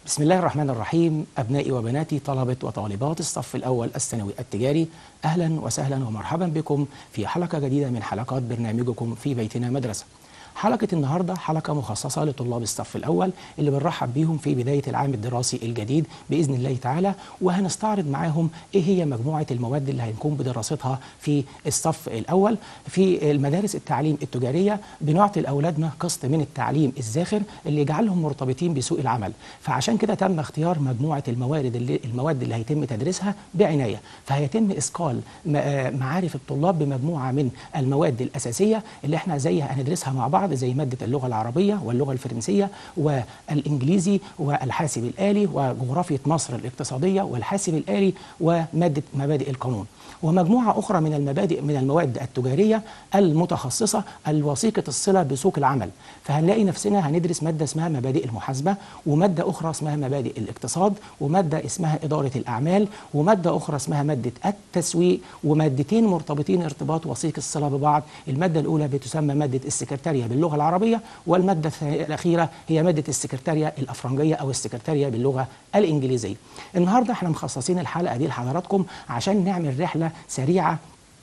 بسم الله الرحمن الرحيم أبنائي وبناتي طلبة وطالبات الصف الأول الثانوي التجاري أهلا وسهلا ومرحبا بكم في حلقة جديدة من حلقات برنامجكم في بيتنا مدرسة حلقة النهاردة حلقة مخصصة لطلاب الصف الأول اللي بنرحب بيهم في بداية العام الدراسي الجديد بإذن الله تعالى وهنستعرض معاهم إيه هي مجموعة المواد اللي هنكون بدراستها في الصف الأول في المدارس التعليم التجارية بنعطي لأولادنا قسط من التعليم الزاخر اللي يجعلهم مرتبطين بسوق العمل فعشان كده تم اختيار مجموعة الموارد اللي المواد اللي هيتم تدريسها بعناية فهيتم إثقال معارف الطلاب بمجموعة من المواد الأساسية اللي احنا زي هندرسها مع بعض بعض زي مادة اللغة العربية واللغة الفرنسية والإنجليزي والحاسب الآلي وجغرافية مصر الاقتصادية والحاسب الآلي ومادة مبادئ القانون ومجموعة أخرى من المبادئ من المواد التجارية المتخصصة الوثيقة الصلة بسوق العمل فهنلاقي نفسنا هندرس مادة اسمها مبادئ المحاسبة ومادة أخرى اسمها مبادئ الاقتصاد ومادة اسمها إدارة الأعمال ومادة أخرى اسمها مادة التسويق ومادتين مرتبطين ارتباط وثيق الصلة ببعض المادة الأولى بتسمى مادة السكرتارية باللغة العربية والمادة الأخيرة هي مادة السكرتارية الأفرنجية أو السكرتارية باللغة الإنجليزية النهاردة احنا مخصصين الحلقة دي لحضراتكم عشان نعمل رحلة سريعة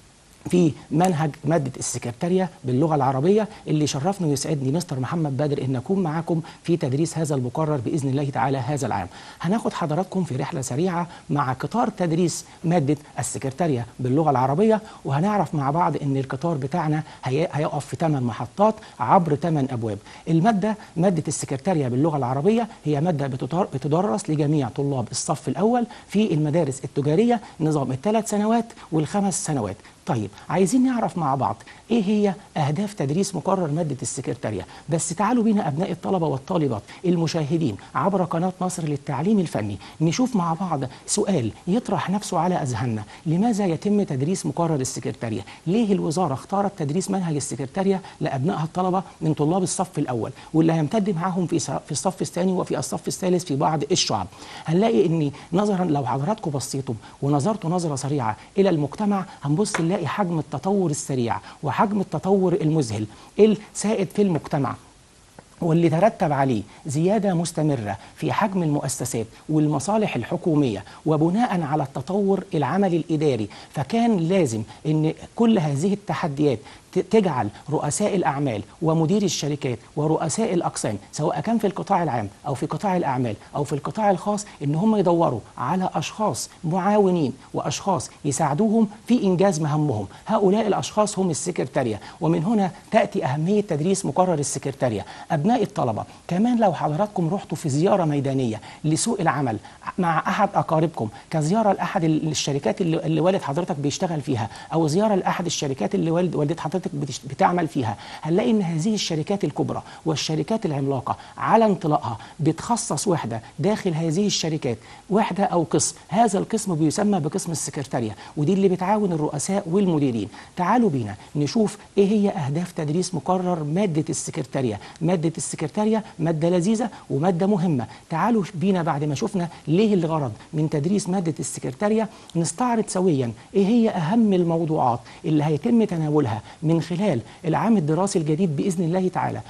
في منهج مادة السكرتارية باللغة العربية اللي شرفني ويسعدني مستر محمد بدر إن أكون معاكم في تدريس هذا المقرر بإذن الله تعالى هذا العام هناخد حضراتكم في رحلة سريعة مع قطار تدريس مادة السكرتارية باللغة العربية وهنعرف مع بعض إن القطار بتاعنا هي... هيقف في 8 محطات عبر 8 أبواب المادة مادة السكرتارية باللغة العربية هي مادة بتدرس لجميع طلاب الصف الأول في المدارس التجارية نظام الثلاث سنوات والخمس سنوات طيب عايزين نعرف مع بعض ايه هي اهداف تدريس مقرر ماده السكرتاريه بس تعالوا بينا ابناء الطلبه والطالبات المشاهدين عبر قناه مصر للتعليم الفني نشوف مع بعض سؤال يطرح نفسه على اذهاننا لماذا يتم تدريس مقرر السكرتاريه ليه الوزاره اختارت تدريس منهج السكرتاريه لابنائها الطلبه من طلاب الصف الاول واللي هيمتد معاهم في في الصف الثاني وفي الصف الثالث في بعض الشعب هنلاقي ان نظرا لو حضراتكم بصيتم ونظرتوا نظره سريعه الى المجتمع هنبص نلاقي حجم التطور السريع وحجم التطور المذهل السائد في المجتمع واللي ترتب عليه زيادة مستمرة في حجم المؤسسات والمصالح الحكومية وبناء على التطور العملي الإداري فكان لازم أن كل هذه التحديات تجعل رؤساء الأعمال ومدير الشركات ورؤساء الأقسام سواء كان في القطاع العام أو في قطاع الأعمال أو في القطاع الخاص إن هم يدوروا على أشخاص معاونين وأشخاص يساعدوهم في إنجاز مهمهم هؤلاء الأشخاص هم السكرتارية ومن هنا تأتي أهمية تدريس مقرر السكرتارية أبناء الطلبة كمان لو حضراتكم رحتوا في زيارة ميدانية لسوق العمل مع أحد أقاربكم كزيارة لأحد الشركات اللي, اللي والد حضرتك بيشتغل فيها أو زيارة لأحد الشركات اللي والد والدة حضرتك حضرتك بتعمل فيها هنلاقي ان هذه الشركات الكبرى والشركات العملاقه على انطلاقها بتخصص وحده داخل هذه الشركات وحده او قسم هذا القسم بيسمى بقسم السكرتاريه ودي اللي بتعاون الرؤساء والمديرين تعالوا بينا نشوف ايه هي اهداف تدريس مقرر ماده السكرتاريه ماده السكرتاريه ماده لذيذه وماده مهمه تعالوا بينا بعد ما شفنا ليه الغرض من تدريس ماده السكرتاريه نستعرض سويا ايه هي اهم الموضوعات اللي هيتم تناولها من خلال العام الدراسي الجديد باذن الله تعالى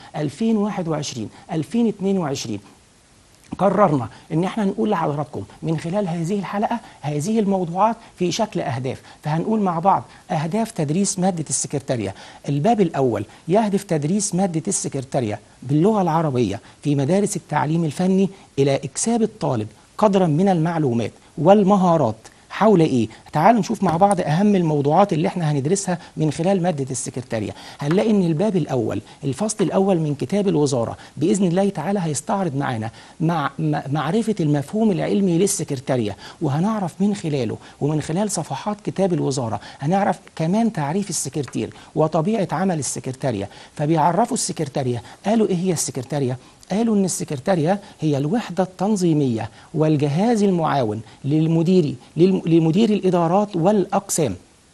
2021 2022 قررنا ان احنا نقول لحضراتكم من خلال هذه الحلقه هذه الموضوعات في شكل اهداف فهنقول مع بعض اهداف تدريس ماده السكرتاريه الباب الاول يهدف تدريس ماده السكرتاريه باللغه العربيه في مدارس التعليم الفني الى اكساب الطالب قدرا من المعلومات والمهارات حول ايه تعالوا نشوف مع بعض اهم الموضوعات اللي احنا هندرسها من خلال ماده السكرتاريه هنلاقي ان الباب الاول الفصل الاول من كتاب الوزاره باذن الله تعالى هيستعرض معانا مع معرفه المفهوم العلمي للسكرتاريه وهنعرف من خلاله ومن خلال صفحات كتاب الوزاره هنعرف كمان تعريف السكرتير وطبيعه عمل السكرتاريه فبيعرفوا السكرتاريه قالوا ايه هي السكرتاريه قالوا ان السكرتاريه هي الوحده التنظيميه والجهاز المعاون للمدير للمدير الادارات والاقسام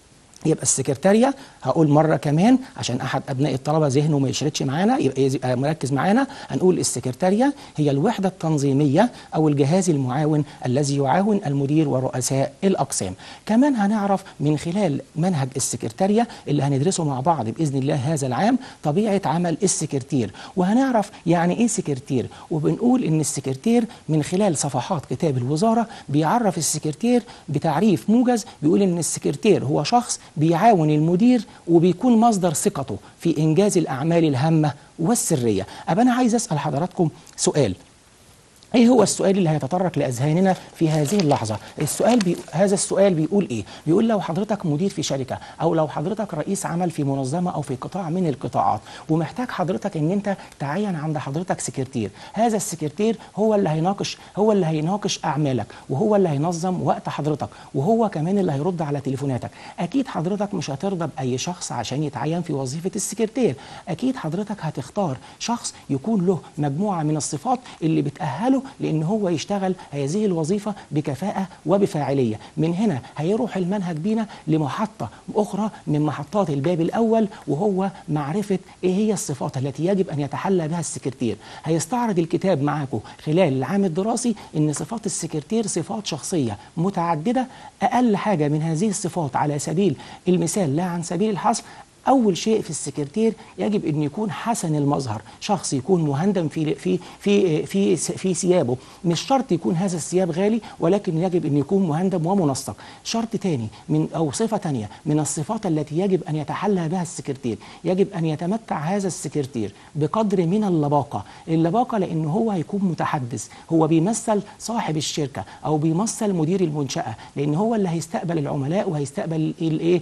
يبقى السكرتارية هقول مرة كمان عشان أحد أبناء الطلبة ذهنه ما يشردش معانا يبقى يبقى مركز معانا هنقول السكرتارية هي الوحدة التنظيمية أو الجهاز المعاون الذي يعاون المدير ورؤساء الأقسام كمان هنعرف من خلال منهج السكرتارية اللي هندرسه مع بعض بإذن الله هذا العام طبيعة عمل السكرتير وهنعرف يعني إيه سكرتير وبنقول إن السكرتير من خلال صفحات كتاب الوزارة بيعرف السكرتير بتعريف موجز بيقول إن السكرتير هو شخص بيعاون المدير وبيكون مصدر ثقته في إنجاز الأعمال الهامة والسرية أبقى أنا عايز أسأل حضراتكم سؤال ايه هو السؤال اللي هيتطرق لاذهاننا في هذه اللحظه السؤال بي... هذا السؤال بيقول ايه بيقول لو حضرتك مدير في شركه او لو حضرتك رئيس عمل في منظمه او في قطاع من القطاعات ومحتاج حضرتك ان انت تعين عند حضرتك سكرتير هذا السكرتير هو اللي هيناقش هو اللي هيناقش اعمالك وهو اللي هينظم وقت حضرتك وهو كمان اللي هيرد على تليفوناتك اكيد حضرتك مش هترضى باي شخص عشان يتعين في وظيفه السكرتير اكيد حضرتك هتختار شخص يكون له مجموعه من الصفات اللي بتاهله لان هو يشتغل هذه الوظيفه بكفاءه وبفاعليه من هنا هيروح المنهج بينا لمحطه اخرى من محطات الباب الاول وهو معرفه ايه هي الصفات التي يجب ان يتحلى بها السكرتير هيستعرض الكتاب معاكم خلال العام الدراسي ان صفات السكرتير صفات شخصيه متعدده اقل حاجه من هذه الصفات على سبيل المثال لا عن سبيل الحصر اول شيء في السكرتير يجب ان يكون حسن المظهر شخص يكون مهندم في في في في في ثيابه مش شرط يكون هذا الثياب غالي ولكن يجب ان يكون مهندم ومنسق شرط تاني من او صفه تانية من الصفات التي يجب ان يتحلى بها السكرتير يجب ان يتمتع هذا السكرتير بقدر من اللباقه اللباقه لان هو هيكون متحدث هو بيمثل صاحب الشركه او بيمثل مدير المنشاه لان هو اللي هيستقبل العملاء وهيستقبل الايه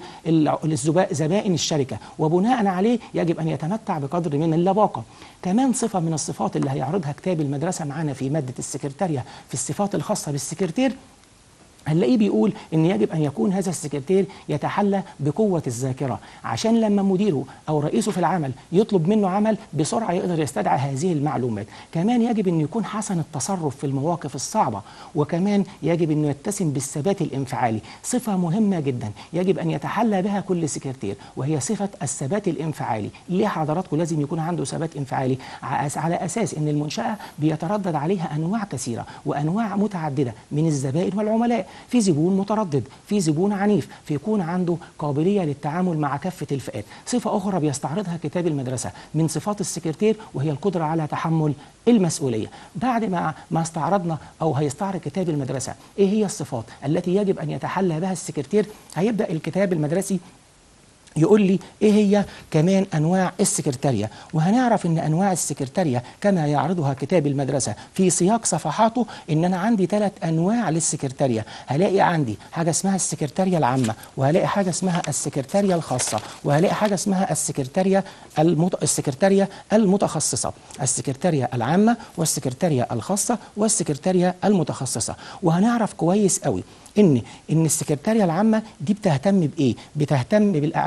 زبائن الشركه وبناء عليه يجب ان يتمتع بقدر من اللباقه كمان صفه من الصفات اللي هيعرضها كتاب المدرسه معانا في ماده السكرتاريه في الصفات الخاصه بالسكرتير هنلاقيه بيقول ان يجب ان يكون هذا السكرتير يتحلى بقوه الذاكره عشان لما مديره او رئيسه في العمل يطلب منه عمل بسرعه يقدر يستدعي هذه المعلومات كمان يجب ان يكون حسن التصرف في المواقف الصعبه وكمان يجب انه يتسم بالثبات الانفعالي صفه مهمه جدا يجب ان يتحلى بها كل سكرتير وهي صفه الثبات الانفعالي ليه حضراتكم لازم يكون عنده ثبات انفعالي على اساس ان المنشاه بيتردد عليها انواع كثيره وانواع متعدده من الزبائن والعملاء في زبون متردد في زبون عنيف فيكون عنده قابلية للتعامل مع كافة الفئات صفة أخرى بيستعرضها كتاب المدرسة من صفات السكرتير وهي القدرة على تحمل المسؤولية بعد ما ما استعرضنا أو هيستعرض كتاب المدرسة إيه هي الصفات التي يجب أن يتحلى بها السكرتير هيبدأ الكتاب المدرسي يقول لي ايه هي كمان انواع السكرتاريه وهنعرف ان انواع السكرتاريه كما يعرضها كتاب المدرسه في سياق صفحاته ان انا عندي ثلاث انواع للسكرتاريه هلاقي عندي حاجه اسمها السكرتاريه العامه وهلاقي حاجه اسمها السكرتاريه الخاصه وهلاقي حاجه اسمها السكرتاريه المت... السكرتاريه المتخصصه السكرتاريه العامه والسكرتاريه الخاصه والسكرتاريه المتخصصه وهنعرف كويس قوي ان ان السكرتاريه العامه دي بتهتم بايه بتهتم بالأع...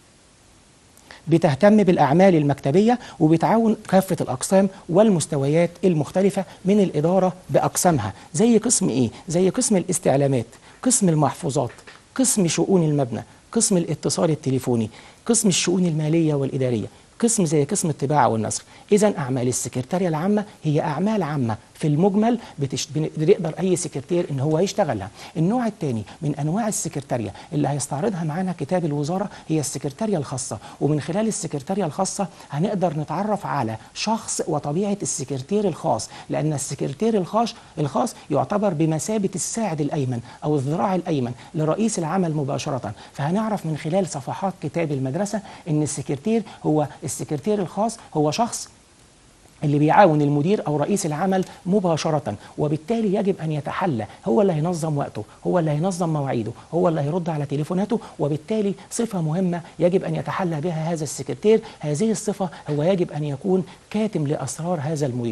بتهتم بالاعمال المكتبيه وبتعاون كافه الاقسام والمستويات المختلفه من الاداره باقسامها زي قسم ايه زي قسم الاستعلامات قسم المحفوظات قسم شؤون المبنى قسم الاتصال التليفوني قسم الشؤون الماليه والاداريه قسم زي قسم الطباعه والنسخ اذا اعمال السكرتاريه العامه هي اعمال عامه في المجمل بتش... بيقدر اي سكرتير ان هو يشتغلها النوع الثاني من انواع السكرتاريه اللي هيستعرضها معانا كتاب الوزاره هي السكرتاريه الخاصه ومن خلال السكرتاريه الخاصه هنقدر نتعرف على شخص وطبيعه السكرتير الخاص لان السكرتير الخاص الخاص يعتبر بمثابه الساعد الايمن او الذراع الايمن لرئيس العمل مباشره فهنعرف من خلال صفحات كتاب المدرسه ان السكرتير هو السكرتير الخاص هو شخص اللي بيعاون المدير او رئيس العمل مباشره وبالتالي يجب ان يتحلى هو اللي هينظم وقته هو اللي هينظم مواعيده هو اللي هيرد على تليفوناته وبالتالي صفه مهمه يجب ان يتحلى بها هذا السكرتير هذه الصفه هو يجب ان يكون كاتم لاسرار هذا المدير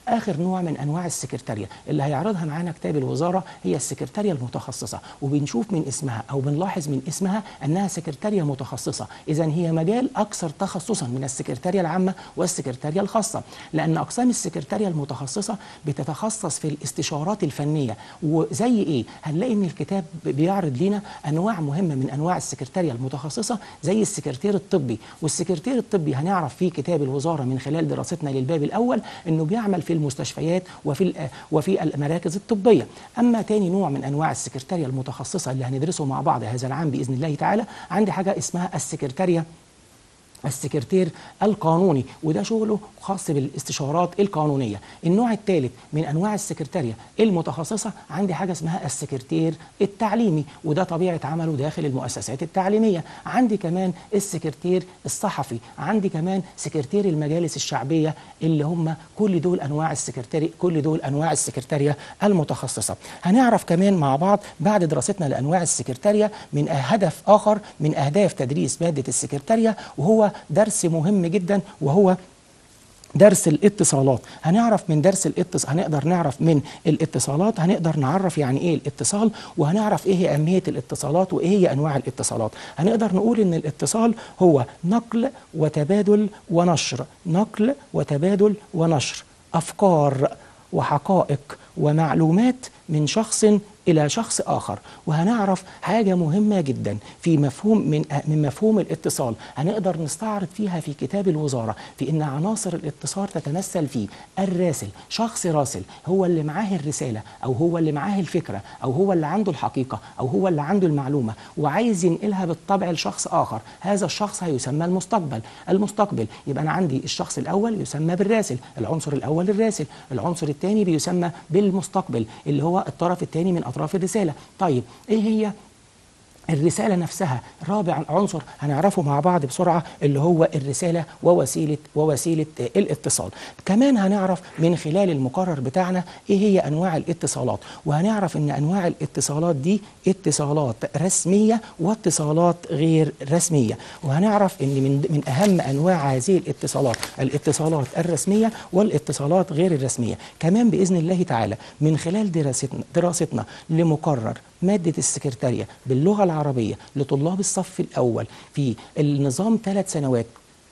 اخر نوع من انواع السكرتاريه اللي هيعرضها معانا كتاب الوزاره هي السكرتاريه المتخصصه وبنشوف من اسمها او بنلاحظ من اسمها انها سكرتاريه متخصصه اذا هي مجال اكثر تخصصا من السكرتاريه العامه والسكرتاريه الخاصه لان اقسام السكرتاريه المتخصصه بتتخصص في الاستشارات الفنيه وزي ايه هنلاقي ان الكتاب بيعرض لنا انواع مهمه من انواع السكرتاريه المتخصصه زي السكرتير الطبي والسكرتير الطبي هنعرف في كتاب الوزاره من خلال دراستنا للباب الاول انه بيعمل في المستشفيات وفي وفي المراكز الطبيه اما تاني نوع من انواع السكرتاريه المتخصصه اللي هندرسه مع بعض هذا العام باذن الله تعالى عندي حاجه اسمها السكرتاريه السكرتير القانوني وده شغله خاص بالاستشارات القانونيه النوع الثالث من انواع السكرتاريه المتخصصه عندي حاجه اسمها السكرتير التعليمي وده طبيعه عمله داخل المؤسسات التعليميه عندي كمان السكرتير الصحفي عندي كمان سكرتير المجالس الشعبيه اللي هم كل دول انواع السكرتاري كل دول انواع السكرتاريه المتخصصه هنعرف كمان مع بعض بعد دراستنا لانواع السكرتاريه من هدف اخر من اهداف تدريس ماده السكرتاريه وهو درس مهم جدا وهو درس الاتصالات هنعرف من درس الاتصال هنقدر نعرف من الاتصالات هنقدر نعرف يعني ايه الاتصال وهنعرف ايه هي اهميه الاتصالات وايه هي انواع الاتصالات هنقدر نقول ان الاتصال هو نقل وتبادل ونشر نقل وتبادل ونشر افكار وحقائق ومعلومات من شخص الى شخص اخر وهنعرف حاجه مهمه جدا في مفهوم من من مفهوم الاتصال هنقدر نستعرض فيها في كتاب الوزاره في ان عناصر الاتصال تتمثل في الراسل شخص راسل هو اللي معاه الرساله او هو اللي معاه الفكره او هو اللي عنده الحقيقه او هو اللي عنده المعلومه وعايز ينقلها بالطبع لشخص اخر هذا الشخص هيسمى المستقبل المستقبل يبقى انا عندي الشخص الاول يسمى بالراسل العنصر الاول الراسل العنصر الثاني بيسمى بالمستقبل اللي هو الطرف الثاني من اطراف الرساله طيب ايه هي الرسالة نفسها رابع عنصر هنعرفه مع بعض بسرعة اللي هو الرسالة ووسيلة ووسيلة الاتصال كمان هنعرف من خلال المقرر بتاعنا ايه هي انواع الاتصالات وهنعرف ان انواع الاتصالات دي اتصالات رسمية واتصالات غير رسمية وهنعرف ان من من اهم انواع هذه الاتصالات الاتصالات الرسمية والاتصالات غير الرسمية كمان باذن الله تعالى من خلال دراستنا دراستنا لمقرر مادة السكرتارية باللغة العربية لطلاب الصف الأول في النظام ثلاث سنوات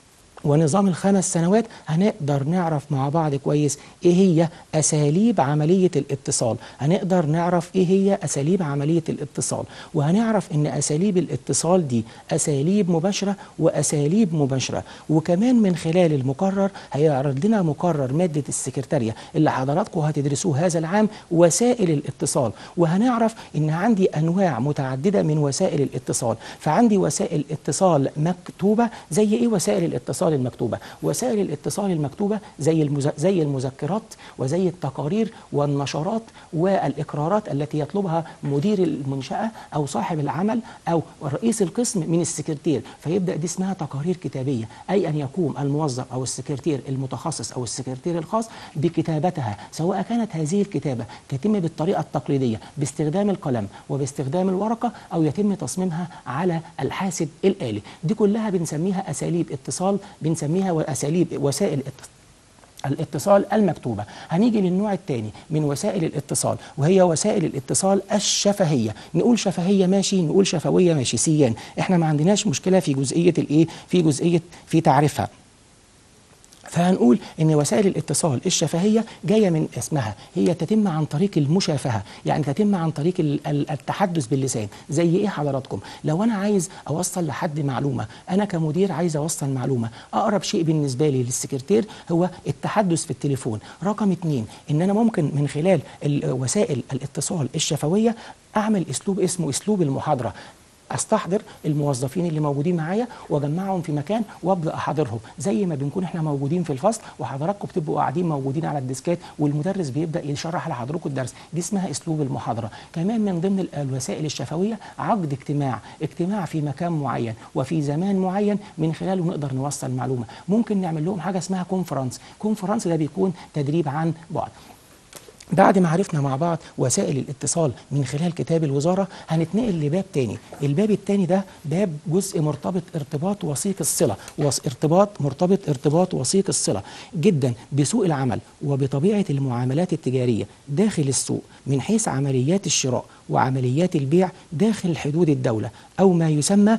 ونظام الخمس سنوات هنقدر نعرف مع بعض كويس ايه هي اساليب عمليه الاتصال هنقدر نعرف ايه هي اساليب عمليه الاتصال وهنعرف ان اساليب الاتصال دي اساليب مباشره واساليب مباشره وكمان من خلال المقرر هيعرض لنا مقرر ماده السكرتاريه اللي حضراتكم هتدرسوه هذا العام وسائل الاتصال وهنعرف ان عندي انواع متعدده من وسائل الاتصال فعندي وسائل اتصال مكتوبه زي ايه وسائل الاتصال المكتوبه وسائل الاتصال المكتوبه زي المز... زي المذكرات وزي التقارير والنشرات والاقرارات التي يطلبها مدير المنشاه او صاحب العمل او رئيس القسم من السكرتير فيبدا دي اسمها تقارير كتابيه اي ان يقوم الموظف او السكرتير المتخصص او السكرتير الخاص بكتابتها سواء كانت هذه الكتابه تتم بالطريقه التقليديه باستخدام القلم وباستخدام الورقه او يتم تصميمها على الحاسب الالي دي كلها بنسميها اساليب اتصال بنسميها اساليب وسائل الاتصال المكتوبة هنيجي للنوع الثاني من وسائل الاتصال وهي وسائل الاتصال الشفهية نقول شفهية ماشي نقول شفوية ماشي سيان احنا ما عندناش مشكلة في جزئية الايه في جزئية في تعريفها فهنقول ان وسائل الاتصال الشفهيه جايه من اسمها هي تتم عن طريق المشافهه يعني تتم عن طريق التحدث باللسان زي ايه حضراتكم لو انا عايز اوصل لحد معلومه انا كمدير عايز اوصل معلومه اقرب شيء بالنسبه لي للسكرتير هو التحدث في التليفون رقم اتنين ان انا ممكن من خلال وسائل الاتصال الشفويه اعمل اسلوب اسمه اسلوب المحاضره استحضر الموظفين اللي موجودين معايا واجمعهم في مكان وابدا احاضرهم زي ما بنكون احنا موجودين في الفصل وحضراتكم بتبقوا قاعدين موجودين على الديسكات والمدرس بيبدا يشرح لحضراتكم الدرس دي اسمها اسلوب المحاضره كمان من ضمن الوسائل الشفويه عقد اجتماع اجتماع في مكان معين وفي زمان معين من خلاله نقدر نوصل معلومه ممكن نعمل لهم حاجه اسمها كونفرنس كونفرنس ده بيكون تدريب عن بعد بعد ما عرفنا مع بعض وسائل الاتصال من خلال كتاب الوزارة هنتنقل لباب تاني الباب التاني ده باب جزء مرتبط ارتباط وثيق الصلة وص- ارتباط مرتبط ارتباط وثيق الصلة جدا بسوق العمل وبطبيعة المعاملات التجارية داخل السوق من حيث عمليات الشراء وعمليات البيع داخل حدود الدولة أو ما يسمى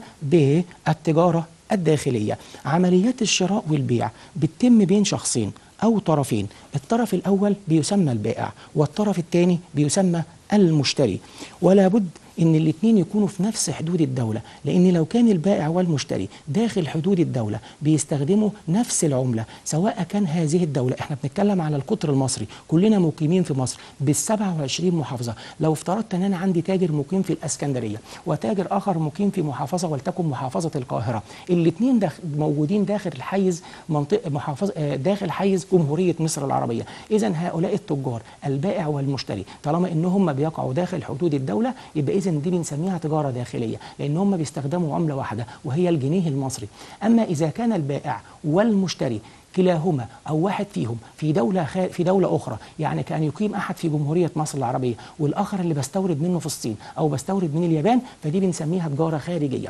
بالتجارة الداخلية عمليات الشراء والبيع بتتم بين شخصين أو طرفين الطرف الأول بيسمى البائع والطرف الثاني بيسمى المشتري ولا بد ان الاثنين يكونوا في نفس حدود الدولة لان لو كان البائع والمشتري داخل حدود الدولة بيستخدموا نفس العملة سواء كان هذه الدولة احنا بنتكلم على القطر المصري كلنا مقيمين في مصر بال 27 محافظة لو افترضت ان انا عندي تاجر مقيم في الاسكندرية وتاجر اخر مقيم في محافظة ولتكن محافظة القاهرة الاثنين داخ موجودين داخل الحيز منطقة محافظة آه، داخل حيز جمهورية مصر العربية اذا هؤلاء التجار البائع والمشتري طالما ان هم بيقعوا داخل حدود الدولة يبقى اذا دي بنسميها تجارة داخلية لان هم بيستخدموا عملة واحدة وهي الجنيه المصري اما اذا كان البائع والمشتري كلاهما او واحد فيهم في دوله خار في دوله اخرى يعني كان يقيم احد في جمهوريه مصر العربيه والاخر اللي بستورد منه في الصين او بستورد من اليابان فدي بنسميها تجاره خارجيه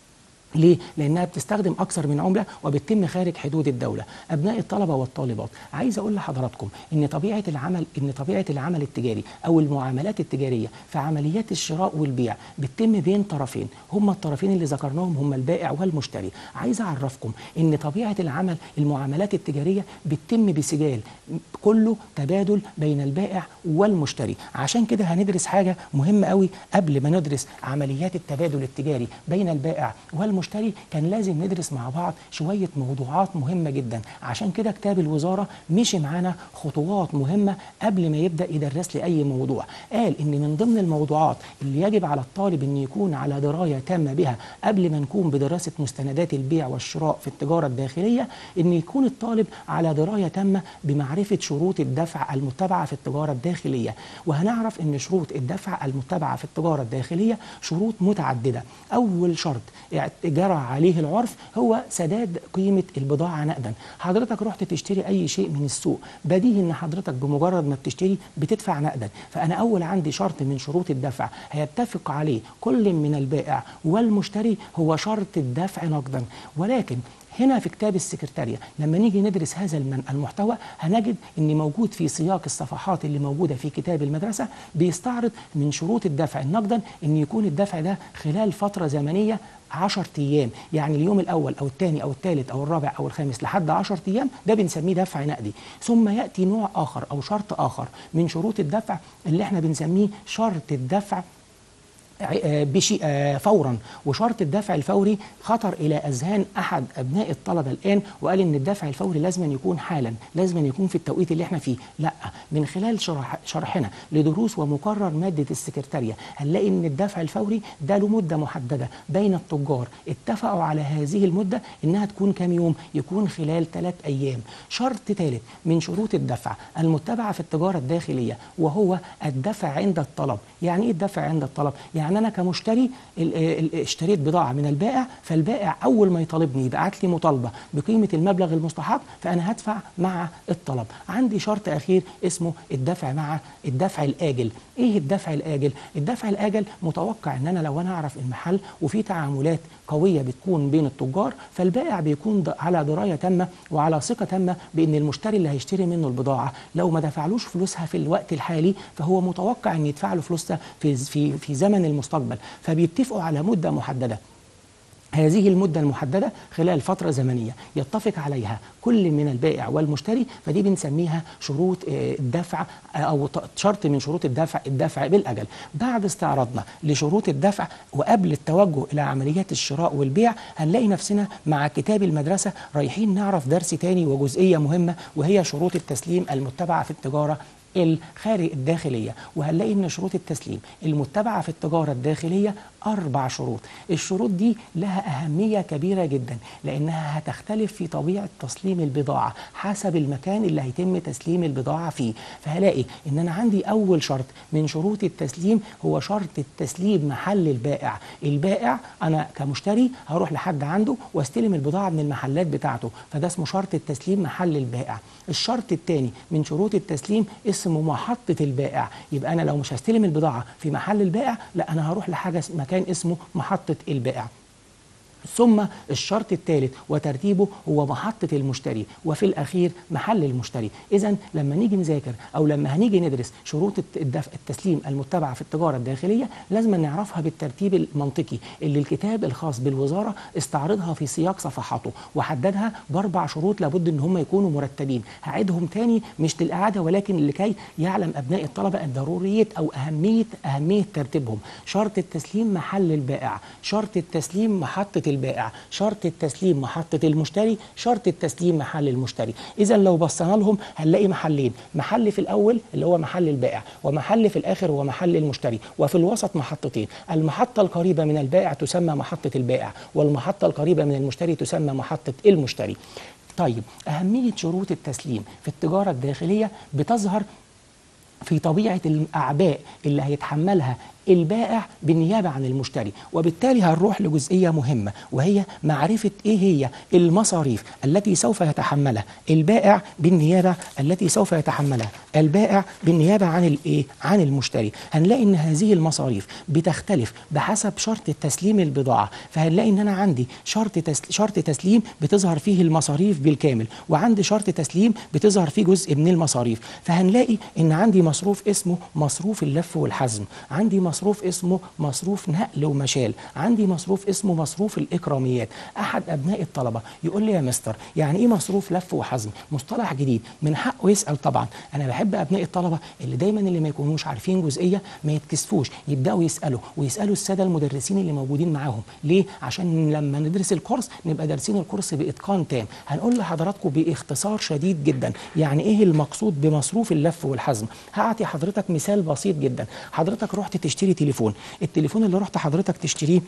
ليه؟ لأنها بتستخدم أكثر من عملة وبتتم خارج حدود الدولة. أبناء الطلبة والطالبات، عايز أقول لحضراتكم إن طبيعة العمل إن طبيعة العمل التجاري أو المعاملات التجارية في عمليات الشراء والبيع بتتم بين طرفين، هما الطرفين اللي ذكرناهم هما البائع والمشتري. عايز أعرفكم إن طبيعة العمل المعاملات التجارية بتتم بسجال كله تبادل بين البائع والمشتري، عشان كده هندرس حاجة مهمة قوي قبل ما ندرس عمليات التبادل التجاري بين البائع والمشتري كان لازم ندرس مع بعض شوية موضوعات مهمة جدا عشان كده كتاب الوزارة مشي معانا خطوات مهمة قبل ما يبدأ يدرس لي أي موضوع قال إن من ضمن الموضوعات اللي يجب على الطالب أن يكون على دراية تامة بها قبل ما نكون بدراسة مستندات البيع والشراء في التجارة الداخلية أن يكون الطالب على دراية تامة بمعرفة شروط الدفع المتبعة في التجارة الداخلية وهنعرف أن شروط الدفع المتبعة في التجارة الداخلية شروط متعددة أول شرط جرى عليه العرف هو سداد قيمة البضاعة نقدا حضرتك رحت تشتري أي شيء من السوق بديهي أن حضرتك بمجرد ما بتشتري بتدفع نقدا فأنا أول عندي شرط من شروط الدفع هيتفق عليه كل من البائع والمشتري هو شرط الدفع نقدا ولكن هنا في كتاب السكرتارية لما نيجي ندرس هذا المن- المحتوى هنجد ان موجود في سياق الصفحات اللي موجودة في كتاب المدرسة بيستعرض من شروط الدفع نقدا ان يكون الدفع ده خلال فترة زمنية 10 ايام يعني اليوم الاول او الثاني او الثالث او الرابع او الخامس لحد 10 ايام ده بنسميه دفع نقدي ثم ياتي نوع اخر او شرط اخر من شروط الدفع اللي احنا بنسميه شرط الدفع آه، بشيء آه، فورا وشرط الدفع الفوري خطر الى اذهان احد ابناء الطلبه الان وقال ان الدفع الفوري لازم أن يكون حالا لازم أن يكون في التوقيت اللي احنا فيه لا من خلال شرح شرحنا لدروس ومقرر ماده السكرتاريه هنلاقي ان الدفع الفوري ده له مده محدده بين التجار اتفقوا على هذه المده انها تكون كام يوم يكون خلال ثلاث ايام شرط ثالث من شروط الدفع المتبعه في التجاره الداخليه وهو الدفع عند الطلب يعني ايه الدفع عند الطلب يعني انا كمشتري ال- ال- اشتريت بضاعه من البائع فالبائع اول ما يطالبني يبعت لي مطالبه بقيمه المبلغ المستحق فانا هدفع مع الطلب عندي شرط اخير اسمه الدفع مع الدفع الاجل ايه الدفع الاجل الدفع الاجل متوقع ان انا لو انا اعرف المحل وفي تعاملات قويه بتكون بين التجار فالبائع بيكون د- على درايه تامه وعلى ثقه تامه بان المشتري اللي هيشتري منه البضاعه لو ما دفعلوش فلوسها في الوقت الحالي فهو متوقع ان يدفع له فلوسها في في في زمن المستقبل فبيتفقوا على مده محدده هذه المدة المحددة خلال فترة زمنية يتفق عليها كل من البائع والمشتري فدي بنسميها شروط آه، الدفع آه، أو ط- شرط من شروط الدفع الدفع بالأجل بعد استعراضنا لشروط الدفع وقبل التوجه إلى عمليات الشراء والبيع هنلاقي نفسنا مع كتاب المدرسة رايحين نعرف درس تاني وجزئية مهمة وهي شروط التسليم المتبعة في التجارة الخارج الداخلية وهنلاقي ان شروط التسليم المتبعة في التجارة الداخلية أربع شروط الشروط دي لها أهمية كبيرة جدا لأنها هتختلف في طبيعة تسليم البضاعة حسب المكان اللي هيتم تسليم البضاعة فيه فهلاقي ان انا عندي اول شرط من شروط التسليم هو شرط التسليم محل البائع البائع انا كمشتري هروح لحد عنده واستلم البضاعة من المحلات بتاعته فده اسمه شرط التسليم محل البائع الشرط الثاني من شروط التسليم اسم اسمه محطة البائع يبقى أنا لو مش هستلم البضاعة في محل البائع لا أنا هروح لحاجة مكان اسمه محطة البائع ثم الشرط الثالث وترتيبه هو محطة المشتري وفي الأخير محل المشتري إذا لما نيجي نذاكر أو لما هنيجي ندرس شروط الدفع التسليم المتبعة في التجارة الداخلية لازم نعرفها بالترتيب المنطقي اللي الكتاب الخاص بالوزارة استعرضها في سياق صفحاته وحددها بأربع شروط لابد إن هم يكونوا مرتبين هعيدهم تاني مش للإعادة ولكن لكي يعلم أبناء الطلبة ضرورية أو أهمية أهمية ترتيبهم شرط التسليم محل البائع شرط التسليم محطة البائع شرط التسليم محطة المشتري شرط التسليم محل المشتري إذا لو بصينا لهم هنلاقي محلين محل في الأول اللي هو محل البائع ومحل في الآخر هو محل المشتري وفي الوسط محطتين المحطة القريبة من البائع تسمى محطة البائع والمحطة القريبة من المشتري تسمى محطة المشتري طيب أهمية شروط التسليم في التجارة الداخلية بتظهر في طبيعة الأعباء اللي هيتحملها البائع بالنيابة عن المشتري وبالتالي هنروح لجزئية مهمة وهي معرفة إيه هي المصاريف التي سوف يتحملها البائع بالنيابة التي سوف يتحملها البائع بالنيابة عن الإيه؟ عن المشتري هنلاقي إن هذه المصاريف بتختلف بحسب شرط تسليم البضاعة فهنلاقي إن أنا عندي شرط تسل... شرط تسليم بتظهر فيه المصاريف بالكامل وعندي شرط تسليم بتظهر فيه جزء من المصاريف فهنلاقي إن عندي مصروف اسمه مصروف اللف والحزم عندي مصروف اسمه مصروف نقل ومشال عندي مصروف اسمه مصروف الإكراميات أحد أبناء الطلبة يقول لي يا مستر يعني إيه مصروف لف وحزم مصطلح جديد من حقه يسأل طبعا أنا بحب أبناء الطلبة اللي دايما اللي ما يكونوش عارفين جزئية ما يتكسفوش يبدأوا يسألوا ويسألوا السادة المدرسين اللي موجودين معاهم ليه عشان لما ندرس الكورس نبقى دارسين الكورس بإتقان تام هنقول لحضراتكم باختصار شديد جدا يعني إيه المقصود بمصروف اللف والحزم هعطي حضرتك مثال بسيط جدا حضرتك رحت تشتري تليفون التليفون اللي رحت حضرتك تشتريه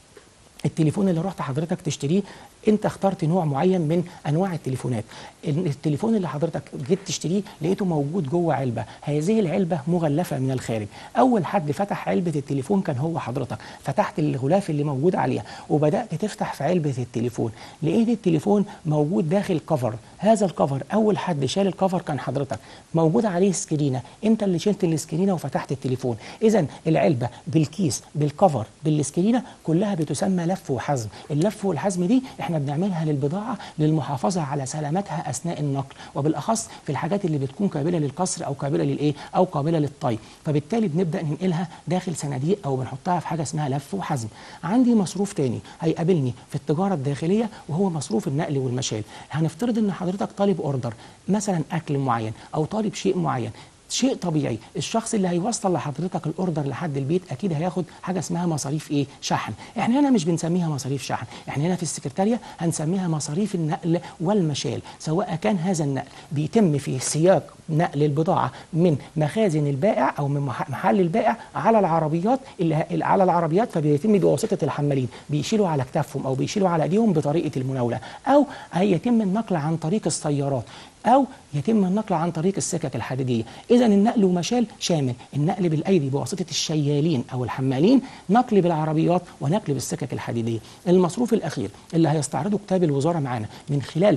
التليفون اللي رحت حضرتك تشتريه انت اخترت نوع معين من انواع التليفونات التليفون اللي حضرتك جيت تشتريه لقيته موجود جوه علبه هذه العلبه مغلفه من الخارج اول حد فتح علبه التليفون كان هو حضرتك فتحت الغلاف اللي موجود عليها وبدات تفتح في علبه التليفون لقيت التليفون موجود داخل كفر هذا الكفر اول حد شال الكفر كان حضرتك موجود عليه سكرينه انت اللي شلت السكرينه وفتحت التليفون اذا العلبه بالكيس بالكفر بالسكرينه كلها بتسمى لف وحزم اللف والحزم دي احنا بنعملها للبضاعه للمحافظه على سلامتها اثناء النقل وبالاخص في الحاجات اللي بتكون قابله للكسر او قابله للايه او قابله للطي فبالتالي بنبدا ننقلها داخل صناديق او بنحطها في حاجه اسمها لف وحزم عندي مصروف تاني هيقابلني في التجاره الداخليه وهو مصروف النقل والمشال هنفترض ان حضرتك طالب اوردر مثلا اكل معين او طالب شيء معين شيء طبيعي الشخص اللي هيوصل لحضرتك الاوردر لحد البيت اكيد هياخد حاجه اسمها مصاريف ايه شحن احنا هنا مش بنسميها مصاريف شحن احنا هنا في السكرتاريه هنسميها مصاريف النقل والمشال سواء كان هذا النقل بيتم في سياق نقل البضاعه من مخازن البائع او من محل البائع على العربيات اللي على العربيات فبيتم بواسطه الحمالين بيشيلوا على كتافهم او بيشيلوا على ايديهم بطريقه المناوله او هيتم النقل عن طريق السيارات أو يتم النقل عن طريق السكك الحديدية إذا النقل ومشال شامل النقل بالأيدي بواسطة الشيالين أو الحمالين نقل بالعربيات ونقل بالسكك الحديدية المصروف الأخير اللي هيستعرضه كتاب الوزارة معانا من خلال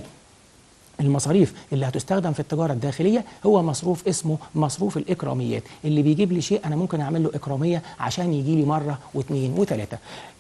المصاريف اللي هتستخدم في التجارة الداخلية هو مصروف اسمه مصروف الإكراميات اللي بيجيب لي شيء أنا ممكن أعمل له إكرامية عشان يجي لي مرة واثنين وثلاثة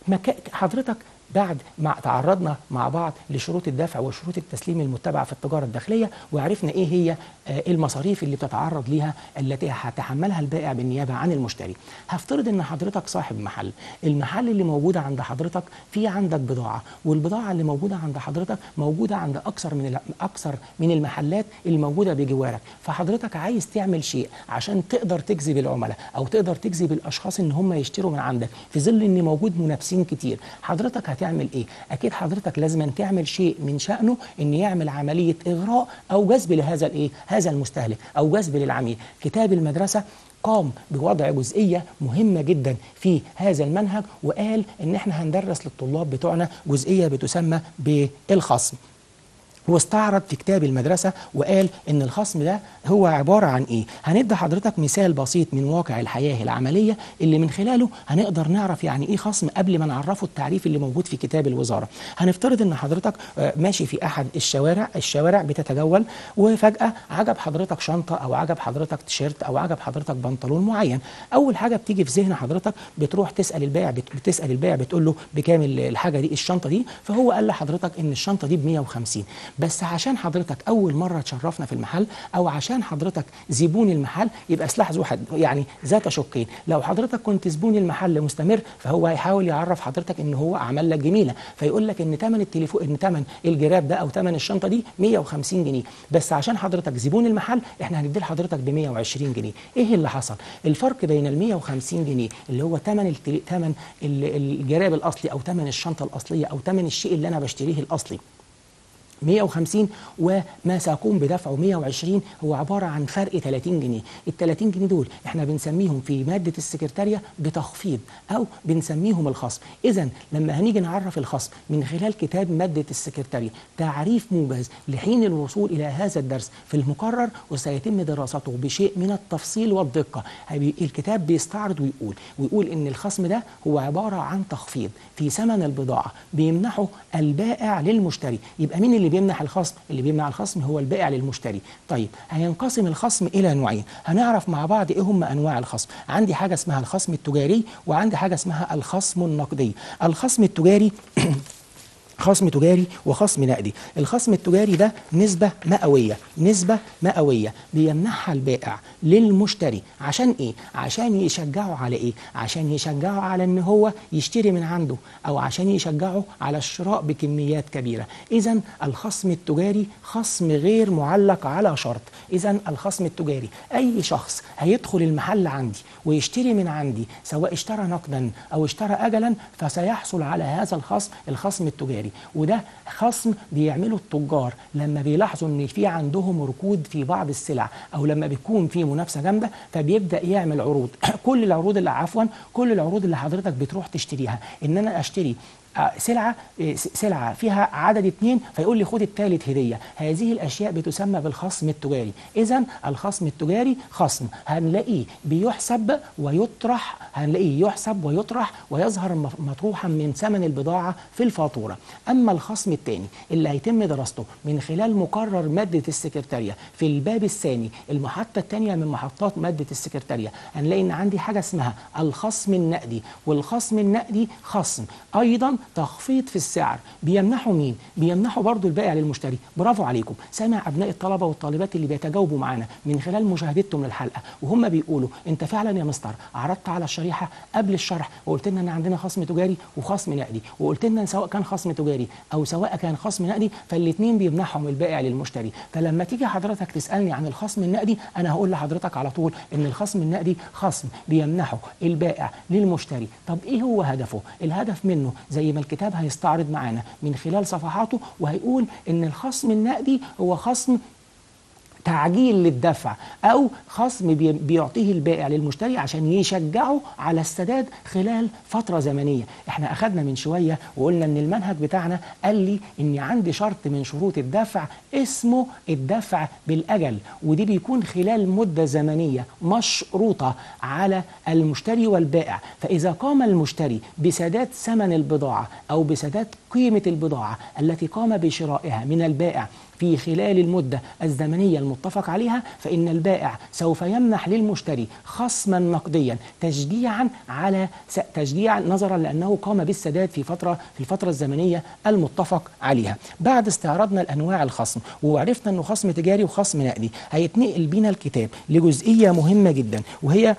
حضرتك بعد ما تعرضنا مع بعض لشروط الدفع وشروط التسليم المتبعة في التجارة الداخلية وعرفنا إيه هي المصاريف اللي بتتعرض ليها التي هتحملها البائع بالنيابة عن المشتري هفترض إن حضرتك صاحب محل المحل اللي موجودة عند حضرتك في عندك بضاعة والبضاعة اللي موجودة عند حضرتك موجودة عند أكثر من أكثر من المحلات اللي موجودة بجوارك فحضرتك عايز تعمل شيء عشان تقدر تجذب العملاء أو تقدر تجذب الأشخاص إن هم يشتروا من عندك في ظل إن موجود منافسين كتير حضرتك هتعمل ايه اكيد حضرتك لازم أن تعمل شيء من شانه ان يعمل عمليه اغراء او جذب لهذا الايه هذا المستهلك او جذب للعميل كتاب المدرسه قام بوضع جزئية مهمة جدا في هذا المنهج وقال ان احنا هندرس للطلاب بتوعنا جزئية بتسمى بالخصم واستعرض في كتاب المدرسة وقال إن الخصم ده هو عبارة عن إيه؟ هندي حضرتك مثال بسيط من واقع الحياة العملية اللي من خلاله هنقدر نعرف يعني إيه خصم قبل ما نعرفه التعريف اللي موجود في كتاب الوزارة. هنفترض إن حضرتك آه، ماشي في أحد الشوارع، الشوارع بتتجول وفجأة عجب حضرتك شنطة أو عجب حضرتك تيشيرت أو عجب حضرتك بنطلون معين. أول حاجة بتيجي في ذهن حضرتك بتروح تسأل البائع بت- بتسأل البائع بتقول له بكام ال- الحاجة دي الشنطة دي؟ فهو قال لحضرتك إن الشنطة دي ب 150 بس عشان حضرتك اول مره تشرفنا في المحل او عشان حضرتك زبون المحل يبقى سلاح ذو حد يعني ذات شقين لو حضرتك كنت زبون المحل مستمر فهو هيحاول يعرف حضرتك ان هو عمل لك جميله فيقول لك ان ثمن التليفون ان ثمن الجراب ده او ثمن الشنطه دي 150 جنيه بس عشان حضرتك زبون المحل احنا هندي لحضرتك ب 120 جنيه ايه اللي حصل الفرق بين ال 150 جنيه اللي هو ثمن التلي... ثمن ال- الجراب الاصلي او ثمن الشنطه الاصليه او ثمن الشيء اللي انا بشتريه الاصلي 150 وما سيقوم بدفعه 120 هو عبارة عن فرق 30 جنيه ال 30 جنيه دول احنا بنسميهم في مادة السكرتارية بتخفيض أو بنسميهم الخصم إذا لما هنيجي نعرف الخصم من خلال كتاب مادة السكرتارية تعريف موجز لحين الوصول إلى هذا الدرس في المقرر وسيتم دراسته بشيء من التفصيل والدقة هيبي- الكتاب بيستعرض ويقول ويقول إن الخصم ده هو عبارة عن تخفيض في ثمن البضاعة بيمنحه البائع للمشتري يبقى مين اللي بيمنح الخصم اللي بيمنح الخصم هو البائع للمشتري طيب هينقسم الخصم الى نوعين هنعرف مع بعض ايه هم انواع الخصم عندي حاجه اسمها الخصم التجاري وعندي حاجه اسمها الخصم النقدي الخصم التجاري خصم تجاري وخصم نقدي الخصم التجاري ده نسبة مئوية نسبة مئوية بيمنحها البائع للمشتري عشان ايه عشان يشجعه على ايه عشان يشجعه على ان هو يشتري من عنده او عشان يشجعه على الشراء بكميات كبيرة اذا الخصم التجاري خصم غير معلق على شرط اذا الخصم التجاري اي شخص هيدخل المحل عندي ويشتري من عندي سواء اشترى نقدا او اشترى اجلا فسيحصل على هذا الخصم الخصم التجاري وده خصم بيعمله التجار لما بيلاحظوا ان في عندهم ركود في بعض السلع او لما بيكون في منافسه جامده فبيبدا يعمل عروض كل العروض اللي عفوا كل العروض اللي حضرتك بتروح تشتريها ان انا اشتري آه، سلعة آه، س- سلعة فيها عدد اتنين فيقول لي خد التالت هدية هذه الأشياء بتسمى بالخصم التجاري إذا الخصم التجاري خصم هنلاقيه بيحسب ويطرح هنلاقيه يحسب ويطرح ويظهر م- مطروحا من ثمن البضاعة في الفاتورة أما الخصم الثاني اللي هيتم دراسته من خلال مقرر مادة السكرتارية في الباب الثاني المحطة الثانية من محطات مادة السكرتارية هنلاقي إن عندي حاجة اسمها الخصم النقدي والخصم النقدي خصم أيضا تخفيض في السعر بيمنحه مين؟ بيمنحه برضو البائع للمشتري برافو عليكم سامع أبناء الطلبة والطالبات اللي بيتجاوبوا معانا من خلال مشاهدتهم للحلقة وهم بيقولوا أنت فعلا يا مستر عرضت على الشريحة قبل الشرح وقلت لنا ان عندنا خصم تجاري وخصم نقدي وقلت لنا إن سواء كان خصم تجاري او سواء كان خصم نقدي فالاثنين بيمنحهم البائع للمشتري فلما تيجي حضرتك تسالني عن الخصم النقدي انا هقول لحضرتك على طول ان الخصم النقدي خصم بيمنحه البائع للمشتري طب ايه هو هدفه الهدف منه زي ما الكتاب هيستعرض معانا من خلال صفحاته وهيقول ان الخصم النقدي هو خصم تعجيل للدفع او خصم بي- بيعطيه البائع للمشتري عشان يشجعه على السداد خلال فتره زمنيه احنا اخذنا من شويه وقلنا ان المنهج بتاعنا قال لي ان عندي شرط من شروط الدفع اسمه الدفع بالاجل ودي بيكون خلال مده زمنيه مشروطه على المشتري والبائع فاذا قام المشتري بسداد ثمن البضاعه او بسداد قيمه البضاعه التي قام بشرائها من البائع في خلال المدة الزمنية المتفق عليها فإن البائع سوف يمنح للمشتري خصما نقديا تشجيعا على س- تشجيعا نظرا لأنه قام بالسداد في فترة في الفترة الزمنية المتفق عليها بعد استعراضنا الأنواع الخصم وعرفنا أنه خصم تجاري وخصم نقدي هيتنقل بينا الكتاب لجزئية مهمة جدا وهي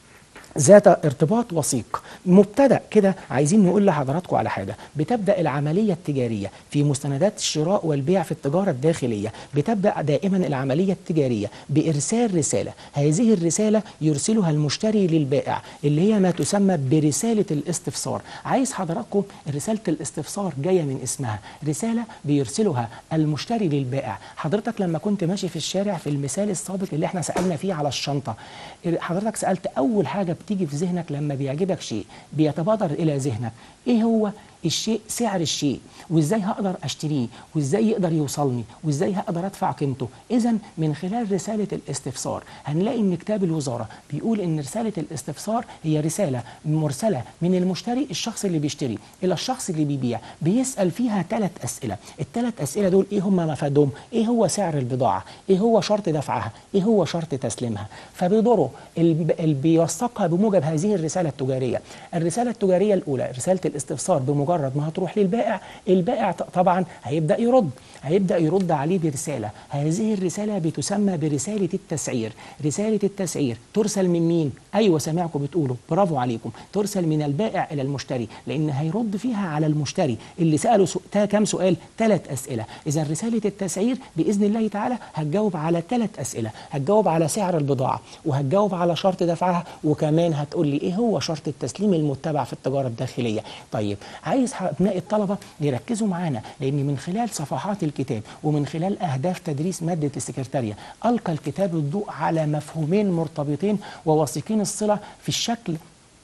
ذات ارتباط وثيق مبتدا كده عايزين نقول لحضراتكم على حاجه بتبدا العمليه التجاريه في مستندات الشراء والبيع في التجاره الداخليه بتبدا دائما العمليه التجاريه بارسال رساله هذه الرساله يرسلها المشتري للبائع اللي هي ما تسمى برساله الاستفسار عايز حضراتكم رساله الاستفسار جايه من اسمها رساله بيرسلها المشتري للبائع حضرتك لما كنت ماشي في الشارع في المثال السابق اللي احنا سالنا فيه على الشنطه حضرتك سالت اول حاجه بتيجي في ذهنك لما بيعجبك شيء بيتبادر الى ذهنك ايه هو الشيء سعر الشيء وازاي هقدر اشتريه وازاي يقدر يوصلني وازاي هقدر ادفع قيمته اذا من خلال رساله الاستفسار هنلاقي ان كتاب الوزاره بيقول ان رساله الاستفسار هي رساله مرسله من المشتري الشخص اللي بيشتري الى الشخص اللي بيبيع بيسال فيها ثلاث اسئله الثلاث اسئله دول ايه هم مفادهم ايه هو سعر البضاعه ايه هو شرط دفعها ايه هو شرط تسليمها فبيدوروا اللي بيوثقها بموجب هذه الرساله التجاريه الرساله التجاريه الاولى رساله الاستفسار بمجرد ما هتروح للبائع البائع طبعا هيبدا يرد هيبدا يرد عليه برساله هذه الرساله بتسمى برساله التسعير رساله التسعير ترسل من مين ايوه سامعكم بتقولوا برافو عليكم ترسل من البائع الى المشتري لان هيرد فيها على المشتري اللي ساله سو... كام سؤال ثلاث اسئله اذا رساله التسعير باذن الله تعالى هتجاوب على ثلاث اسئله هتجاوب على سعر البضاعه وهتجاوب على شرط دفعها وكمان هتقول لي ايه هو شرط التسليم المتبع في التجاره الداخليه طيب عايز ابناء الطلبه يركزوا معانا لان من خلال صفحات الكتاب ومن خلال اهداف تدريس ماده السكرتاريه القى الكتاب الضوء على مفهومين مرتبطين ووثيقين الصله في الشكل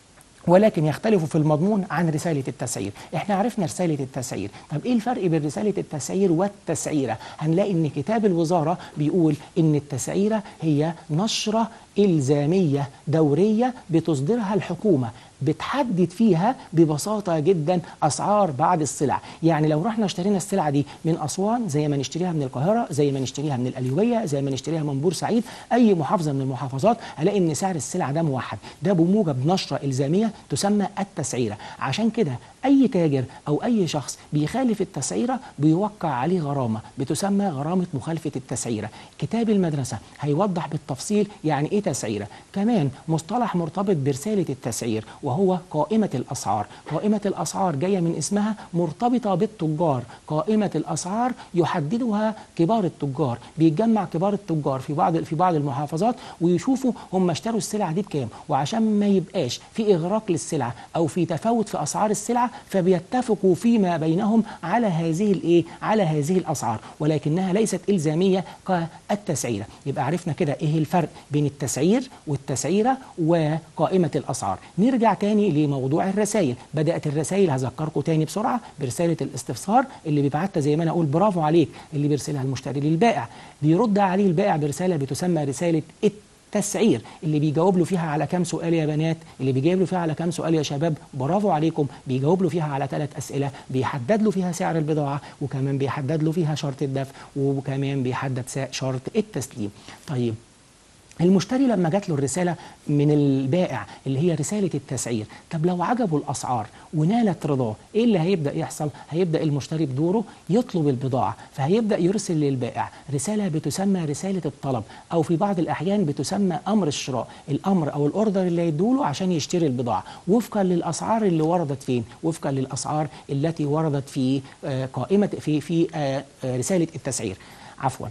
ولكن يختلف في المضمون عن رسالة التسعير احنا عرفنا رسالة التسعير طب ايه الفرق بين رسالة التسعير والتسعيرة هنلاقي ان كتاب الوزارة بيقول ان التسعيرة هي نشرة إلزامية دورية بتصدرها الحكومة بتحدد فيها ببساطة جدا أسعار بعض السلع يعني لو رحنا اشترينا السلعة دي من أسوان زي ما نشتريها من القاهرة زي ما نشتريها من القليوبية زي ما نشتريها من بورسعيد أي محافظة من المحافظات هلاقي إن سعر السلع ده موحد ده بموجب نشرة إلزامية تسمى التسعيرة عشان كده أي تاجر أو أي شخص بيخالف التسعيرة بيوقع عليه غرامة بتسمى غرامة مخالفة التسعيرة كتاب المدرسة هيوضح بالتفصيل يعني إيه تسعيرة كمان مصطلح مرتبط برسالة التسعير وهو قائمة الأسعار قائمة الأسعار جاية من اسمها مرتبطة بالتجار قائمة الأسعار يحددها كبار التجار بيتجمع كبار التجار في بعض في بعض المحافظات ويشوفوا هم اشتروا السلعة دي بكام وعشان ما يبقاش في إغراق للسلعة أو في تفاوت في أسعار السلعة فبيتفقوا فيما بينهم على هذه الإيه على هذه الأسعار ولكنها ليست إلزامية كالتسعيرة يبقى عرفنا كده إيه الفرق بين التسعير والتسعيرة وقائمة الأسعار نرجع تاني لموضوع الرسائل بدأت الرسائل هذكركم تاني بسرعة برسالة الاستفسار اللي بيبعتها زي ما أنا أقول برافو عليك اللي بيرسلها المشتري للبائع بيرد عليه البائع برسالة بتسمى رسالة التسعير اللي بيجاوب له فيها على كام سؤال يا بنات اللي بيجاوب له فيها على كام سؤال يا شباب برافو عليكم بيجاوب له فيها على ثلاث اسئله بيحدد له فيها سعر البضاعه وكمان بيحدد له فيها شرط الدفع وكمان بيحدد شرط التسليم طيب المشتري لما جات له الرساله من البائع اللي هي رساله التسعير طب لو عجبه الاسعار ونالت رضاه ايه اللي هيبدا يحصل هيبدا المشتري بدوره يطلب البضاعه فهيبدا يرسل للبائع رساله بتسمى رساله الطلب او في بعض الاحيان بتسمى امر الشراء الامر او الاوردر اللي هيدوله عشان يشتري البضاعه وفقا للاسعار اللي وردت فين وفقا للاسعار التي وردت في قائمه في في رساله التسعير عفوا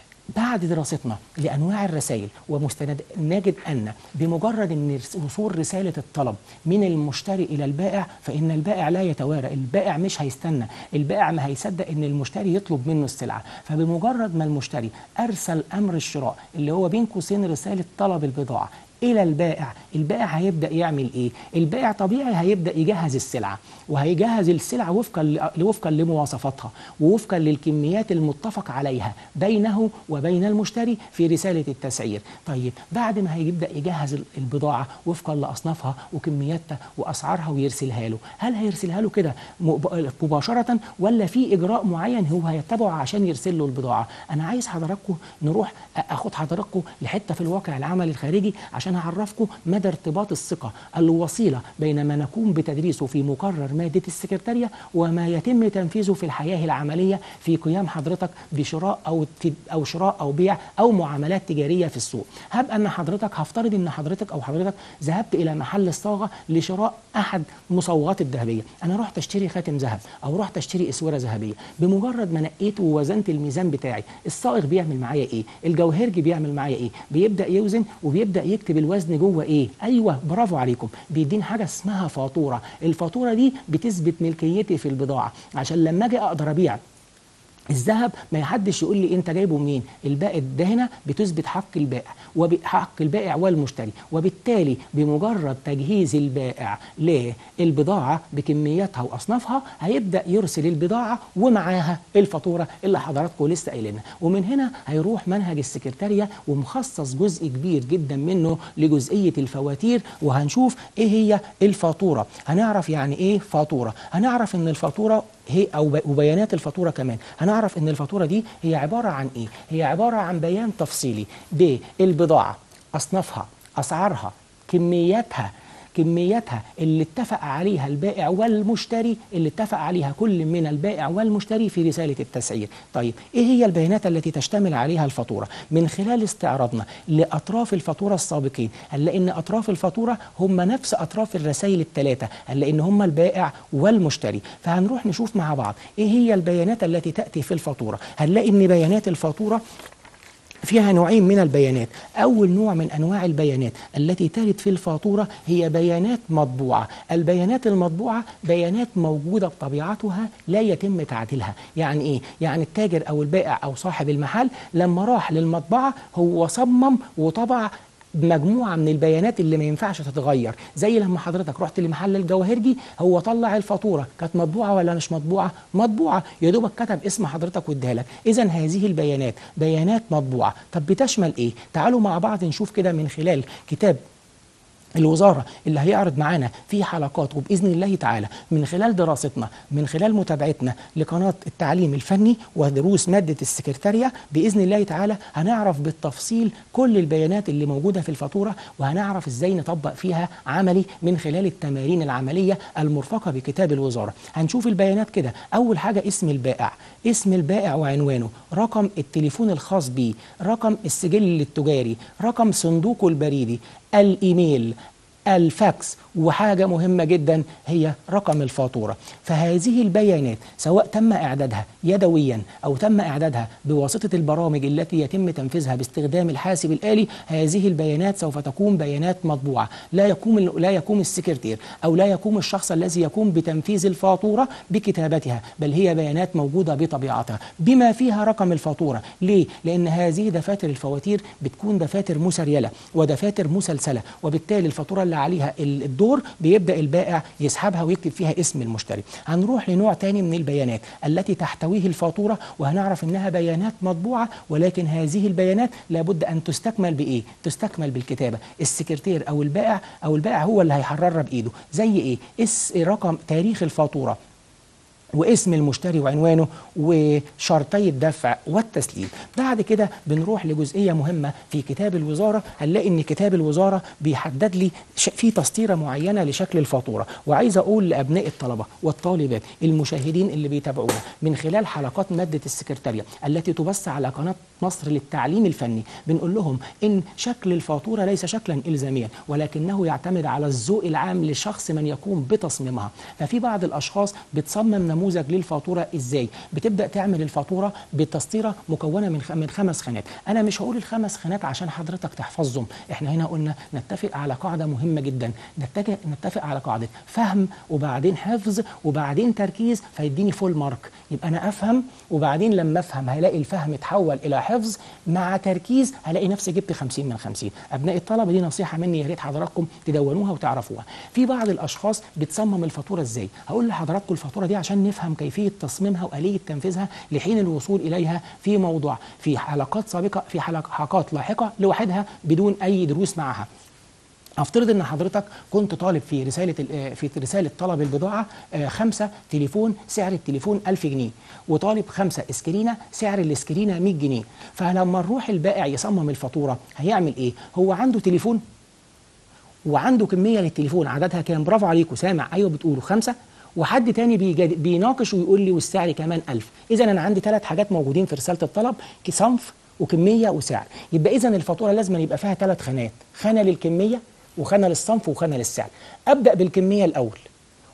بعد دراستنا لانواع الرسائل ومستند نجد ان بمجرد ان وصول رساله الطلب من المشتري الى البائع فان البائع لا يتوارى، البائع مش هيستنى، البائع ما هيصدق ان المشتري يطلب منه السلعه، فبمجرد ما المشتري ارسل امر الشراء اللي هو بين قوسين رساله طلب البضاعه الى البائع البائع هيبدا يعمل ايه البائع طبيعي هيبدا يجهز السلعه وهيجهز السلعه وفقا وفقا لمواصفاتها ووفقا للكميات المتفق عليها بينه وبين المشتري في رساله التسعير طيب بعد ما هيبدا يجهز البضاعه وفقا لاصنافها وكمياتها واسعارها ويرسلها له هل هيرسلها له كده مباشره ولا في اجراء معين هو هيتبعه عشان يرسل له البضاعه انا عايز حضراتكم نروح اخد حضراتكم لحته في الواقع العملي الخارجي عشان هعرفكم مدى ارتباط الثقة الوصيلة بين ما نقوم بتدريسه في مقرر مادة السكرتارية وما يتم تنفيذه في الحياة العملية في قيام حضرتك بشراء أو أو شراء أو بيع أو معاملات تجارية في السوق هب أن حضرتك هفترض أن حضرتك أو حضرتك ذهبت إلى محل الصاغة لشراء أحد مصوغات الذهبية أنا رحت أشتري خاتم ذهب أو رحت أشتري إسورة ذهبية بمجرد ما نقيت ووزنت الميزان بتاعي الصائغ بيعمل معايا إيه الجوهرجي بيعمل معايا إيه بيبدأ يوزن وبيبدأ يكتب الوزن جوه ايه ايوه برافو عليكم بيدين حاجه اسمها فاتوره الفاتوره دي بتثبت ملكيتي في البضاعه عشان لما اجي اقدر ابيع الذهب ما حدش يقول لي انت جايبه منين البائع ده هنا بتثبت حق البائع وحق البائع والمشتري وبالتالي بمجرد تجهيز البائع للبضاعة بكمياتها وأصنافها هيبدأ يرسل البضاعة ومعاها الفاتورة اللي حضراتكم لسه قايلينها ومن هنا هيروح منهج السكرتارية ومخصص جزء كبير جدا منه لجزئية الفواتير وهنشوف ايه هي الفاتورة هنعرف يعني ايه فاتورة هنعرف ان الفاتورة هي او ب- وبيانات الفاتوره كمان هنعرف ان الفاتوره دي هي عباره عن ايه هي عباره عن بيان تفصيلي بالبضاعه اصنافها اسعارها كمياتها كمياتها اللي اتفق عليها البائع والمشتري اللي اتفق عليها كل من البائع والمشتري في رسالة التسعير طيب ايه هي البيانات التي تشتمل عليها الفاتورة من خلال استعراضنا لأطراف الفاتورة السابقين هنلاقي ان أطراف الفاتورة هم نفس أطراف الرسائل الثلاثة هنلاقي ان هم البائع والمشتري فهنروح نشوف مع بعض ايه هي البيانات التي تأتي في الفاتورة هنلاقي ان بيانات الفاتورة فيها نوعين من البيانات أول نوع من أنواع البيانات التي ترد في الفاتورة هي بيانات مطبوعة البيانات المطبوعة بيانات موجودة بطبيعتها لا يتم تعديلها يعني إيه؟ يعني التاجر أو البائع أو صاحب المحل لما راح للمطبعة هو صمم وطبع مجموعه من البيانات اللي ما ينفعش تتغير زي لما حضرتك رحت لمحل الجواهرجي هو طلع الفاتوره كانت مطبوعه ولا مش مطبوعه مطبوعه يا دوبك كتب اسم حضرتك واداها لك اذا هذه البيانات بيانات مطبوعه طب بتشمل ايه تعالوا مع بعض نشوف كده من خلال كتاب الوزارة اللي هيعرض معانا في حلقات وبإذن الله تعالى من خلال دراستنا من خلال متابعتنا لقناة التعليم الفني ودروس مادة السكرتارية بإذن الله تعالى هنعرف بالتفصيل كل البيانات اللي موجودة في الفاتورة وهنعرف إزاي نطبق فيها عملي من خلال التمارين العملية المرفقة بكتاب الوزارة هنشوف البيانات كده أول حاجة اسم البائع اسم البائع وعنوانه رقم التليفون الخاص بيه رقم السجل التجاري رقم صندوقه البريدي الايميل الفاكس وحاجة مهمة جدا هي رقم الفاتورة فهذه البيانات سواء تم إعدادها يدويا أو تم إعدادها بواسطة البرامج التي يتم تنفيذها باستخدام الحاسب الآلي هذه البيانات سوف تكون بيانات مطبوعة لا يقوم لا يقوم السكرتير أو لا يقوم الشخص الذي يقوم بتنفيذ الفاتورة بكتابتها بل هي بيانات موجودة بطبيعتها بما فيها رقم الفاتورة ليه؟ لأن هذه دفاتر الفواتير بتكون دفاتر مسريلة ودفاتر مسلسلة وبالتالي الفاتورة اللي عليها الدور بيبدأ البائع يسحبها ويكتب فيها اسم المشتري هنروح لنوع تاني من البيانات التي تحتويه الفاتورة وهنعرف انها بيانات مطبوعة ولكن هذه البيانات لابد ان تستكمل بايه تستكمل بالكتابة السكرتير او البائع او البائع هو اللي هيحررها بايده زي ايه اس رقم تاريخ الفاتورة واسم المشتري وعنوانه وشرطي الدفع والتسليم بعد كده بنروح لجزئية مهمة في كتاب الوزارة هنلاقي ان كتاب الوزارة بيحدد لي في تسطيرة معينة لشكل الفاتورة وعايز اقول لابناء الطلبة والطالبات المشاهدين اللي بيتابعونا من خلال حلقات مادة السكرتارية التي تبث على قناة مصر للتعليم الفني بنقول لهم ان شكل الفاتورة ليس شكلا الزاميا ولكنه يعتمد على الذوق العام لشخص من يقوم بتصميمها ففي بعض الاشخاص بتصمم نموذج للفاتوره ازاي بتبدا تعمل الفاتوره بتسطيره مكونه من من خمس خانات انا مش هقول الخمس خانات عشان حضرتك تحفظهم احنا هنا قلنا نتفق على قاعده مهمه جدا نتفق نتفق على قاعده فهم وبعدين حفظ وبعدين تركيز فيديني فول مارك يبقى انا افهم وبعدين لما افهم هلاقي الفهم اتحول الى حفظ مع تركيز هلاقي نفسي جبت 50 من 50 ابناء الطلبه دي نصيحه مني يا ريت حضراتكم تدونوها وتعرفوها في بعض الاشخاص بتصمم الفاتوره ازاي هقول لحضراتكم الفاتوره دي عشان نفهم كيفيه تصميمها واليه تنفيذها لحين الوصول اليها في موضوع في حلقات سابقه في حلقات لاحقه لوحدها بدون اي دروس معها افترض ان حضرتك كنت طالب في رساله في رساله طلب البضاعه خمسه تليفون سعر التليفون 1000 جنيه وطالب خمسه اسكرينه سعر الاسكرينه 100 جنيه فلما نروح البائع يصمم الفاتوره هيعمل ايه هو عنده تليفون وعنده كميه للتليفون عددها كام برافو عليكم سامع ايوه بتقولوا خمسه وحد تاني بيناقش ويقول لي والسعر كمان 1000 اذا انا عندي ثلاث حاجات موجودين في رساله الطلب صنف وكميه وسعر يبقى اذا الفاتوره لازم يبقى فيها ثلاث خانات خانه للكميه وخانه للصنف وخانه للسعر ابدا بالكميه الاول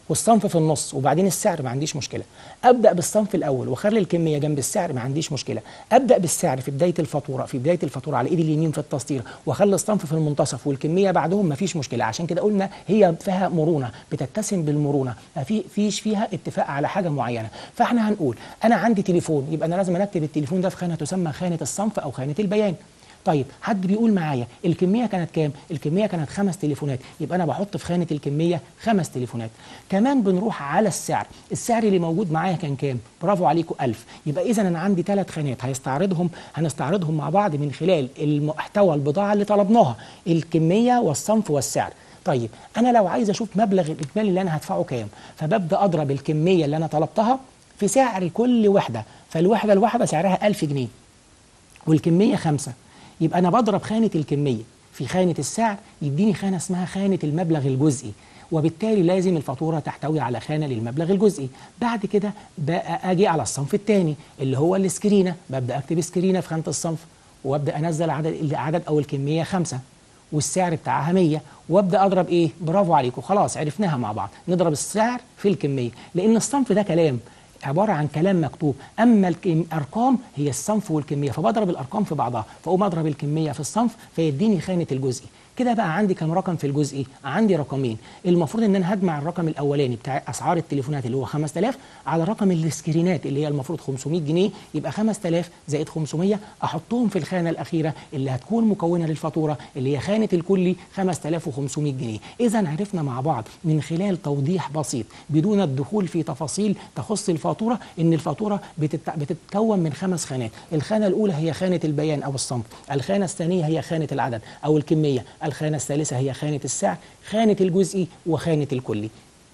والصنف في النص وبعدين السعر ما عنديش مشكله ابدا بالصنف الاول واخلي الكميه جنب السعر ما عنديش مشكله ابدا بالسعر في بدايه الفاتوره في بدايه الفاتوره على ايدي اليمين في التسطير واخلي الصنف في المنتصف والكميه بعدهم ما فيش مشكله عشان كده قلنا هي فيها مرونه بتتسم بالمرونه ما في فيش فيها اتفاق على حاجه معينه فاحنا هنقول انا عندي تليفون يبقى انا لازم اكتب التليفون ده في خانه تسمى خانه الصنف او خانه البيان طيب حد بيقول معايا الكميه كانت كام الكميه كانت خمس تليفونات يبقى انا بحط في خانه الكميه خمس تليفونات كمان بنروح على السعر السعر اللي موجود معايا كان كام برافو عليكم 1000 يبقى اذا انا عندي ثلاث خانات هيستعرضهم هنستعرضهم مع بعض من خلال المحتوى البضاعه اللي طلبناها الكميه والصنف والسعر طيب انا لو عايز اشوف مبلغ الاجمالي اللي انا هدفعه كام فببدا اضرب الكميه اللي انا طلبتها في سعر كل وحده فالوحده الواحده سعرها 1000 جنيه والكميه خمسة يبقى انا بضرب خانه الكميه في خانه السعر يديني خانه اسمها خانه المبلغ الجزئي وبالتالي لازم الفاتوره تحتوي على خانه للمبلغ الجزئي بعد كده بقى اجي على الصنف الثاني اللي هو السكرينه ببدا اكتب سكرينه في خانه الصنف وابدا انزل عدد العدد او الكميه خمسة والسعر بتاعها 100 وابدا اضرب ايه برافو عليكم خلاص عرفناها مع بعض نضرب السعر في الكميه لان الصنف ده كلام عباره عن كلام مكتوب اما الارقام هي الصنف والكميه فبضرب الارقام في بعضها فاقوم اضرب الكميه في الصنف فيديني خانه الجزئي كده بقى عندي كم رقم في الجزئي عندي رقمين المفروض ان انا هجمع الرقم الاولاني بتاع اسعار التليفونات اللي هو 5000 على رقم السكرينات اللي هي المفروض 500 جنيه يبقى 5000 زائد 500 احطهم في الخانه الاخيره اللي هتكون مكونه للفاتوره اللي هي خانه الكلي 5500 جنيه اذا عرفنا مع بعض من خلال توضيح بسيط بدون الدخول في تفاصيل تخص الفاتوره ان الفاتوره بتت... بتتكون من خمس خانات الخانه الاولى هي خانه البيان او الصنف الخانه الثانيه هي خانه العدد او الكميه الخانة الثالثة هي خانة السعر خانة الجزئي وخانة الكلي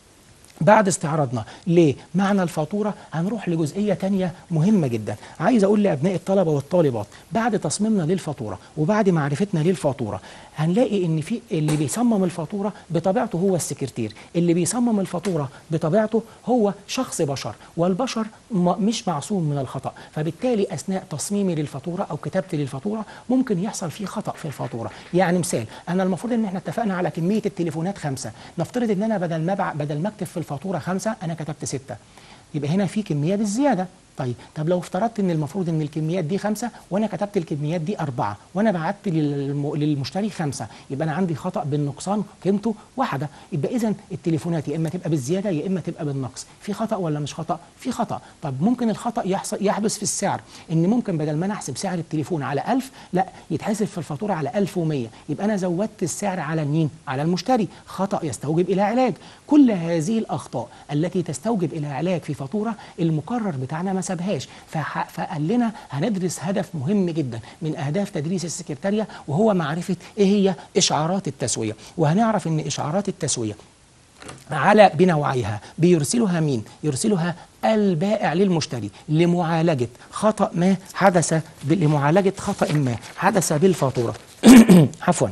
بعد استعراضنا لمعنى الفاتورة هنروح لجزئية تانية مهمة جدا عايز أقول لأبناء الطلبة والطالبات بعد تصميمنا للفاتورة وبعد معرفتنا للفاتورة هنلاقي ان في اللي بيصمم الفاتوره بطبيعته هو السكرتير اللي بيصمم الفاتوره بطبيعته هو شخص بشر والبشر مش معصوم من الخطا فبالتالي اثناء تصميمي للفاتوره او كتابتي للفاتوره ممكن يحصل فيه خطا في الفاتوره يعني مثال انا المفروض ان احنا اتفقنا على كميه التليفونات خمسة نفترض ان انا بدل ما بدل ما اكتب في الفاتوره خمسة انا كتبت ستة يبقى هنا في كميه بالزياده طيب طب لو افترضت ان المفروض ان الكميات دي خمسة وانا كتبت الكميات دي أربعة وانا بعت للم... للمشتري خمسة يبقى انا عندي خطأ بالنقصان قيمته واحدة يبقى اذا التليفونات يا اما تبقى بالزيادة يا اما تبقى بالنقص في خطأ ولا مش خطأ في خطأ طب ممكن الخطأ يحصل يحدث في السعر ان ممكن بدل ما انا احسب سعر التليفون على 1000 لا يتحسب في الفاتورة على 1100 يبقى انا زودت السعر على مين على المشتري خطأ يستوجب الى علاج كل هذه الاخطاء التي تستوجب الى علاج في فاتورة المقرر بتاعنا ما سابهاش فقال لنا هندرس هدف مهم جدا من اهداف تدريس السكرتاريه وهو معرفه ايه هي اشعارات التسويه وهنعرف ان اشعارات التسويه على بنوعيها بيرسلها مين يرسلها البائع للمشتري لمعالجة خطأ ما حدث لمعالجة خطأ ما حدث بالفاتورة عفوا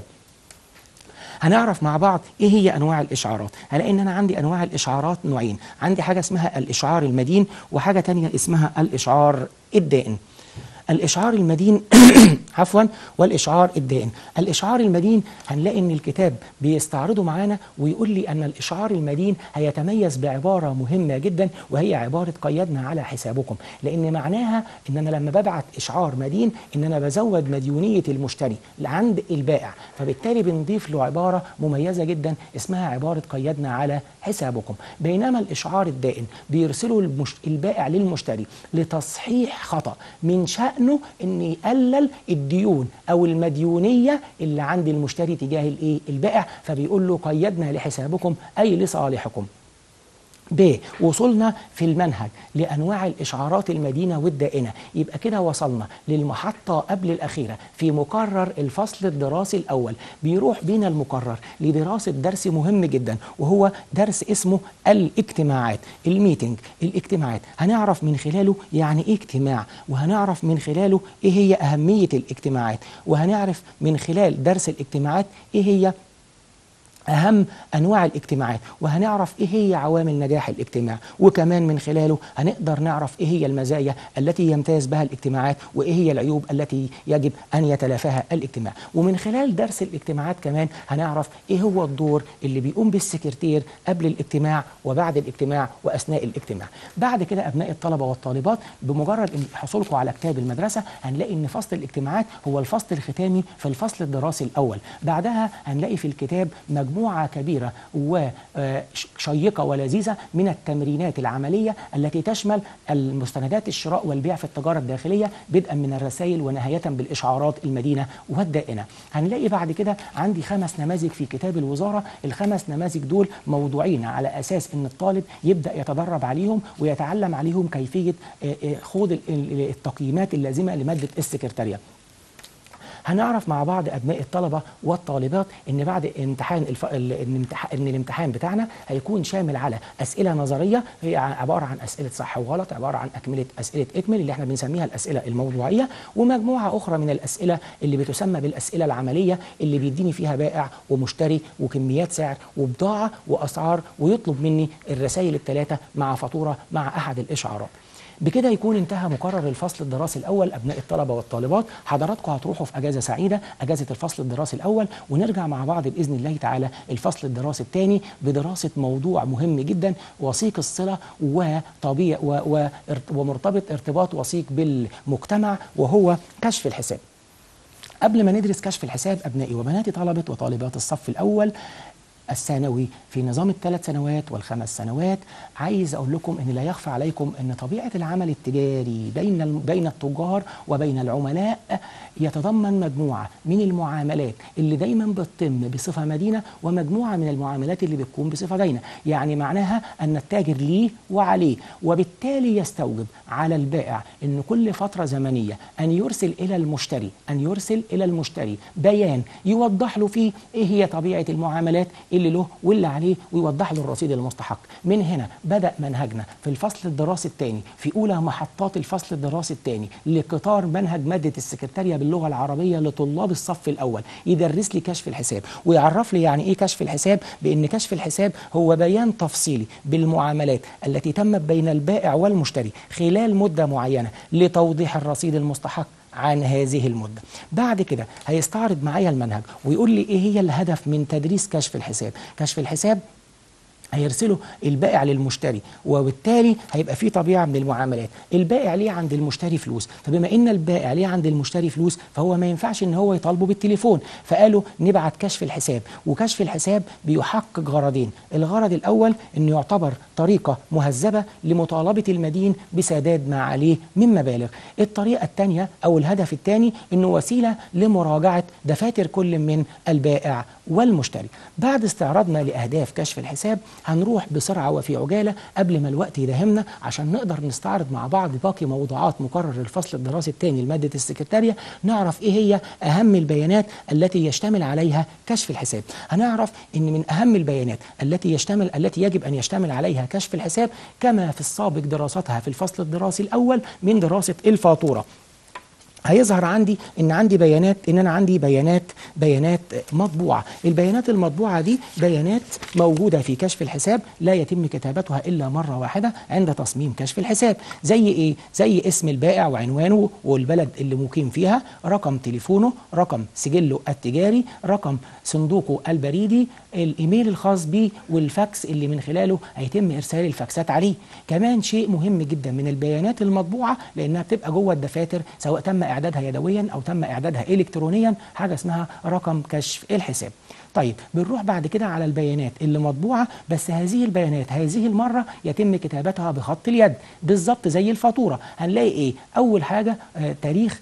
هنعرف مع بعض ايه هي انواع الاشعارات هلاقي ان انا عندي انواع الاشعارات نوعين عندي حاجه اسمها الاشعار المدين وحاجه تانية اسمها الاشعار الدائن الإشعار المدين عفوا والإشعار الدائن الإشعار المدين هنلاقي أن الكتاب بيستعرضه معانا ويقول لي أن الإشعار المدين هيتميز بعبارة مهمة جدا وهي عبارة قيدنا على حسابكم لأن معناها أن أنا لما ببعت إشعار مدين أن أنا بزود مديونية المشتري عند البائع فبالتالي بنضيف له عبارة مميزة جدا اسمها عبارة قيدنا على حسابكم بينما الإشعار الدائن بيرسله المش... البائع للمشتري لتصحيح خطأ من شأن شأنه أن يقلل الديون أو المديونية اللي عند المشتري تجاه الإيه؟ البائع فبيقول له قيدنا لحسابكم أي لصالحكم ب وصلنا في المنهج لانواع الاشعارات المدينه والدائنه يبقى كده وصلنا للمحطه قبل الاخيره في مقرر الفصل الدراسي الاول بيروح بينا المقرر لدراسه درس مهم جدا وهو درس اسمه الاجتماعات الميتنج الاجتماعات هنعرف من خلاله يعني ايه اجتماع وهنعرف من خلاله ايه هي اهميه الاجتماعات وهنعرف من خلال درس الاجتماعات ايه هي أهم أنواع الاجتماعات وهنعرف إيه هي عوامل نجاح الاجتماع وكمان من خلاله هنقدر نعرف إيه هي المزايا التي يمتاز بها الاجتماعات وإيه هي العيوب التي يجب أن يتلافاها الاجتماع ومن خلال درس الاجتماعات كمان هنعرف إيه هو الدور اللي بيقوم بالسكرتير قبل الاجتماع وبعد الاجتماع وأثناء الاجتماع بعد كده أبناء الطلبة والطالبات بمجرد إن حصولكم على كتاب المدرسة هنلاقي إن فصل الاجتماعات هو الفصل الختامي في الفصل الدراسي الأول بعدها هنلاقي في الكتاب مجموعة كبيرة وشيقة ولذيذة من التمرينات العملية التي تشمل المستندات الشراء والبيع في التجارة الداخلية بدءا من الرسائل ونهاية بالإشعارات المدينة والدائنة هنلاقي بعد كده عندي خمس نماذج في كتاب الوزارة الخمس نماذج دول موضوعين على أساس أن الطالب يبدأ يتدرب عليهم ويتعلم عليهم كيفية خوض التقييمات اللازمة لمادة السكرتارية هنعرف مع بعض ابناء الطلبه والطالبات ان بعد امتحان الف... الامتحان ان الامتحان بتاعنا هيكون شامل على اسئله نظريه هي عباره عن اسئله صح وغلط عباره عن اكمله اسئله اكمل اللي احنا بنسميها الاسئله الموضوعيه ومجموعه اخرى من الاسئله اللي بتسمى بالاسئله العمليه اللي بيديني فيها بائع ومشتري وكميات سعر وبضاعه واسعار ويطلب مني الرسائل الثلاثه مع فاتوره مع احد الاشعارات بكده يكون انتهى مقرر الفصل الدراسي الاول ابناء الطلبه والطالبات حضراتكم هتروحوا في اجازه سعيده اجازه الفصل الدراسي الاول ونرجع مع بعض باذن الله تعالى الفصل الدراسي الثاني بدراسه موضوع مهم جدا وثيق الصله وطبيع و و ومرتبط ارتباط وثيق بالمجتمع وهو كشف الحساب قبل ما ندرس كشف الحساب ابنائي وبناتي طلبه وطالبات الصف الاول الثانوي في نظام الثلاث سنوات والخمس سنوات عايز اقول لكم ان لا يخفى عليكم ان طبيعه العمل التجاري بين بين التجار وبين العملاء يتضمن مجموعه من المعاملات اللي دايما بتتم بصفه مدينه ومجموعه من المعاملات اللي بتكون بصفه دينه يعني معناها ان التاجر ليه وعليه وبالتالي يستوجب على البائع ان كل فتره زمنيه ان يرسل الى المشتري ان يرسل الى المشتري بيان يوضح له فيه ايه هي طبيعه المعاملات اللي له واللي عليه ويوضح له الرصيد المستحق من هنا بدأ منهجنا في الفصل الدراسي الثاني في أولى محطات الفصل الدراسي الثاني لقطار منهج مادة السكرتارية باللغة العربية لطلاب الصف الأول يدرس لي كشف الحساب ويعرف لي يعني إيه كشف الحساب بأن كشف الحساب هو بيان تفصيلي بالمعاملات التي تمت بين البائع والمشتري خلال مدة معينة لتوضيح الرصيد المستحق عن هذه المدة بعد كده هيستعرض معايا المنهج ويقول لي ايه هي الهدف من تدريس كشف الحساب كشف الحساب هيرسله البائع للمشتري وبالتالي هيبقى في طبيعه من المعاملات البائع ليه عند المشتري فلوس فبما ان البائع ليه عند المشتري فلوس فهو ما ينفعش ان هو يطالبه بالتليفون فقالوا نبعت كشف الحساب وكشف الحساب بيحقق غرضين الغرض الاول انه يعتبر طريقه مهذبه لمطالبه المدين بسداد ما عليه من مبالغ الطريقه الثانيه او الهدف الثاني انه وسيله لمراجعه دفاتر كل من البائع والمشتري بعد استعراضنا لاهداف كشف الحساب هنروح بسرعه وفي عجاله قبل ما الوقت يداهمنا عشان نقدر نستعرض مع بعض باقي موضوعات مقرر الفصل الدراسي الثاني لماده السكرتاريه نعرف ايه هي اهم البيانات التي يشتمل عليها كشف الحساب هنعرف ان من اهم البيانات التي يشتمل التي يجب ان يشتمل عليها كشف الحساب كما في السابق دراستها في الفصل الدراسي الاول من دراسه الفاتوره هيظهر عندي ان عندي بيانات ان انا عندي بيانات بيانات مطبوعه البيانات المطبوعه دي بيانات موجوده في كشف الحساب لا يتم كتابتها الا مره واحده عند تصميم كشف الحساب زي ايه زي اسم البائع وعنوانه والبلد اللي مقيم فيها رقم تليفونه رقم سجله التجاري رقم صندوقه البريدي الايميل الخاص بيه والفاكس اللي من خلاله هيتم ارسال الفاكسات عليه كمان شيء مهم جدا من البيانات المطبوعه لانها بتبقى جوه الدفاتر سواء تم اعدادها يدويا او تم اعدادها الكترونيا حاجه اسمها رقم كشف الحساب طيب بنروح بعد كده على البيانات اللي مطبوعه بس هذه البيانات هذه المره يتم كتابتها بخط اليد بالظبط زي الفاتوره هنلاقي ايه اول حاجه آه تاريخ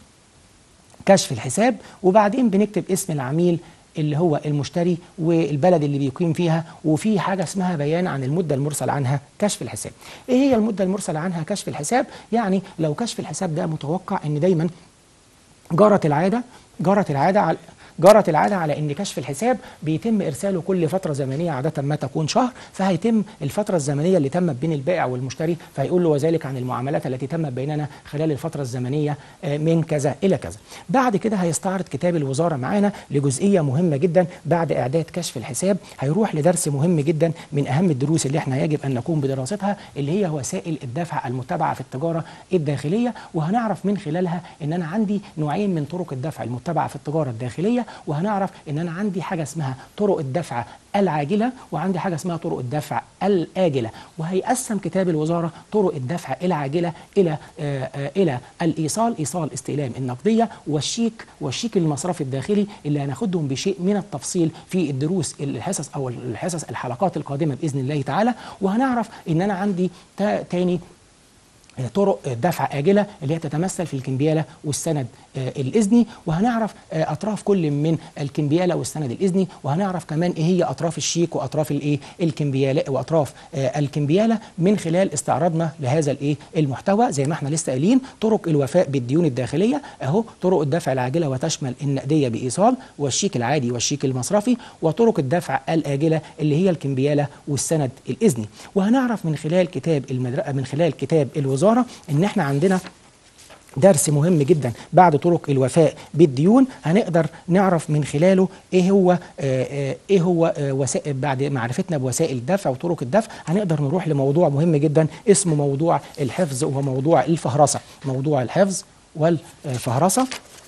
كشف الحساب وبعدين بنكتب اسم العميل اللي هو المشتري والبلد اللي بيقيم فيها وفي حاجه اسمها بيان عن المده المرسل عنها كشف الحساب. ايه هي المده المرسل عنها كشف الحساب؟ يعني لو كشف الحساب ده متوقع ان دايما جرت العاده جرت العاده جرت العاده على ان كشف الحساب بيتم ارساله كل فتره زمنيه عاده ما تكون شهر فهيتم الفتره الزمنيه اللي تمت بين البائع والمشتري فهيقول له وذلك عن المعاملات التي تمت بيننا خلال الفتره الزمنيه آه، من كذا الى كذا بعد كده هيستعرض كتاب الوزاره معانا لجزئيه مهمه جدا بعد اعداد كشف الحساب هيروح لدرس مهم جدا من اهم الدروس اللي احنا يجب ان نقوم بدراستها اللي هي وسائل الدفع المتبعه في التجاره الداخليه وهنعرف من خلالها ان انا عندي نوعين من طرق الدفع المتبعه في التجاره الداخليه وهنعرف ان انا عندي حاجه اسمها طرق الدفع العاجله وعندي حاجه اسمها طرق الدفع الاجله وهيقسم كتاب الوزاره طرق الدفع العاجله الى آه آه الى الايصال ايصال استلام النقديه والشيك والشيك المصرفي الداخلي اللي هناخدهم بشيء من التفصيل في الدروس الحصص او الحصص الحلقات القادمه باذن الله تعالى وهنعرف ان انا عندي تا- تاني طرق دفع آجلة اللي هي تتمثل في الكمبيالة والسند آه، الإذني وهنعرف آه، أطراف كل من الكمبيالة والسند الإذني وهنعرف كمان إيه هي أطراف الشيك وأطراف الإيه الكمبيالة وأطراف آه، الكمبيالة من خلال استعراضنا لهذا الإيه المحتوى زي ما احنا لسه قايلين طرق الوفاء بالديون الداخلية أهو طرق الدفع العاجلة وتشمل النقدية بإيصال والشيك العادي والشيك المصرفي وطرق الدفع الآجلة اللي هي الكمبيالة والسند الإذني وهنعرف من خلال كتاب المدر... من خلال كتاب الوزارة إن احنا عندنا درس مهم جدا بعد طرق الوفاء بالديون هنقدر نعرف من خلاله ايه هو آه، آه، ايه هو آه، وسائل بعد معرفتنا بوسائل الدفع وطرق الدفع هنقدر نروح لموضوع مهم جدا اسمه موضوع الحفظ وموضوع الفهرسه موضوع الحفظ والفهرسه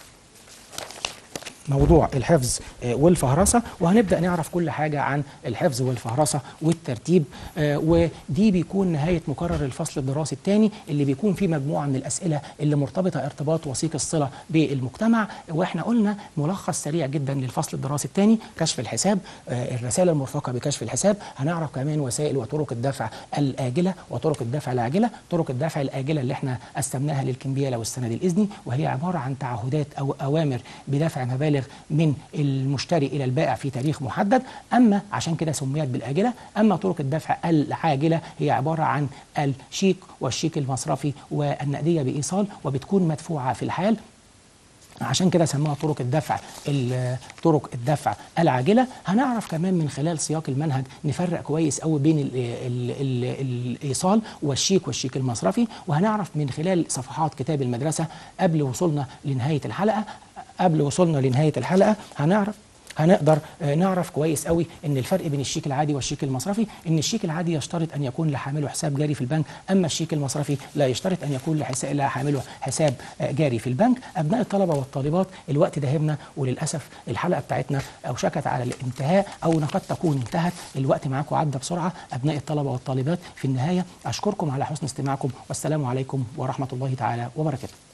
موضوع الحفظ آه، والفهرسه وهنبدا نعرف كل حاجه عن الحفظ والفهرسه والترتيب آه، ودي بيكون نهايه مقرر الفصل الدراسي الثاني اللي بيكون فيه مجموعه من الاسئله اللي مرتبطه ارتباط وثيق الصله بالمجتمع واحنا قلنا ملخص سريع جدا للفصل الدراسي الثاني كشف الحساب آه، الرساله المرفقه بكشف الحساب هنعرف كمان وسائل وطرق الدفع الاجله وطرق الدفع العاجله طرق الدفع الاجله اللي احنا قسمناها للكمبياله والسند الاذني وهي عباره عن تعهدات او اوامر بدفع مبالغ من المشتري الى البائع في تاريخ محدد اما عشان كده سميت بالاجله اما طرق الدفع العاجله هي عباره عن الشيك والشيك المصرفي والنقديه بايصال وبتكون مدفوعه في الحال عشان كده سموها طرق الدفع ال- طرق الدفع العاجله هنعرف كمان من خلال سياق المنهج نفرق كويس قوي بين ال ال ال الايصال والشيك والشيك المصرفي وهنعرف من خلال صفحات كتاب المدرسه قبل وصولنا لنهايه الحلقه قبل وصولنا لنهايه الحلقه هنعرف هنقدر آه، نعرف كويس قوي ان الفرق بين الشيك العادي والشيك المصرفي ان الشيك العادي يشترط ان يكون لحامله حساب جاري في البنك اما الشيك المصرفي لا يشترط ان يكون لحساب لحامله حساب آه، جاري في البنك ابناء الطلبه والطالبات الوقت داهمنا وللاسف الحلقه بتاعتنا اوشكت على الانتهاء او قد تكون انتهت الوقت معاكم عدى بسرعه ابناء الطلبه والطالبات في النهايه اشكركم على حسن استماعكم والسلام عليكم ورحمه الله تعالى وبركاته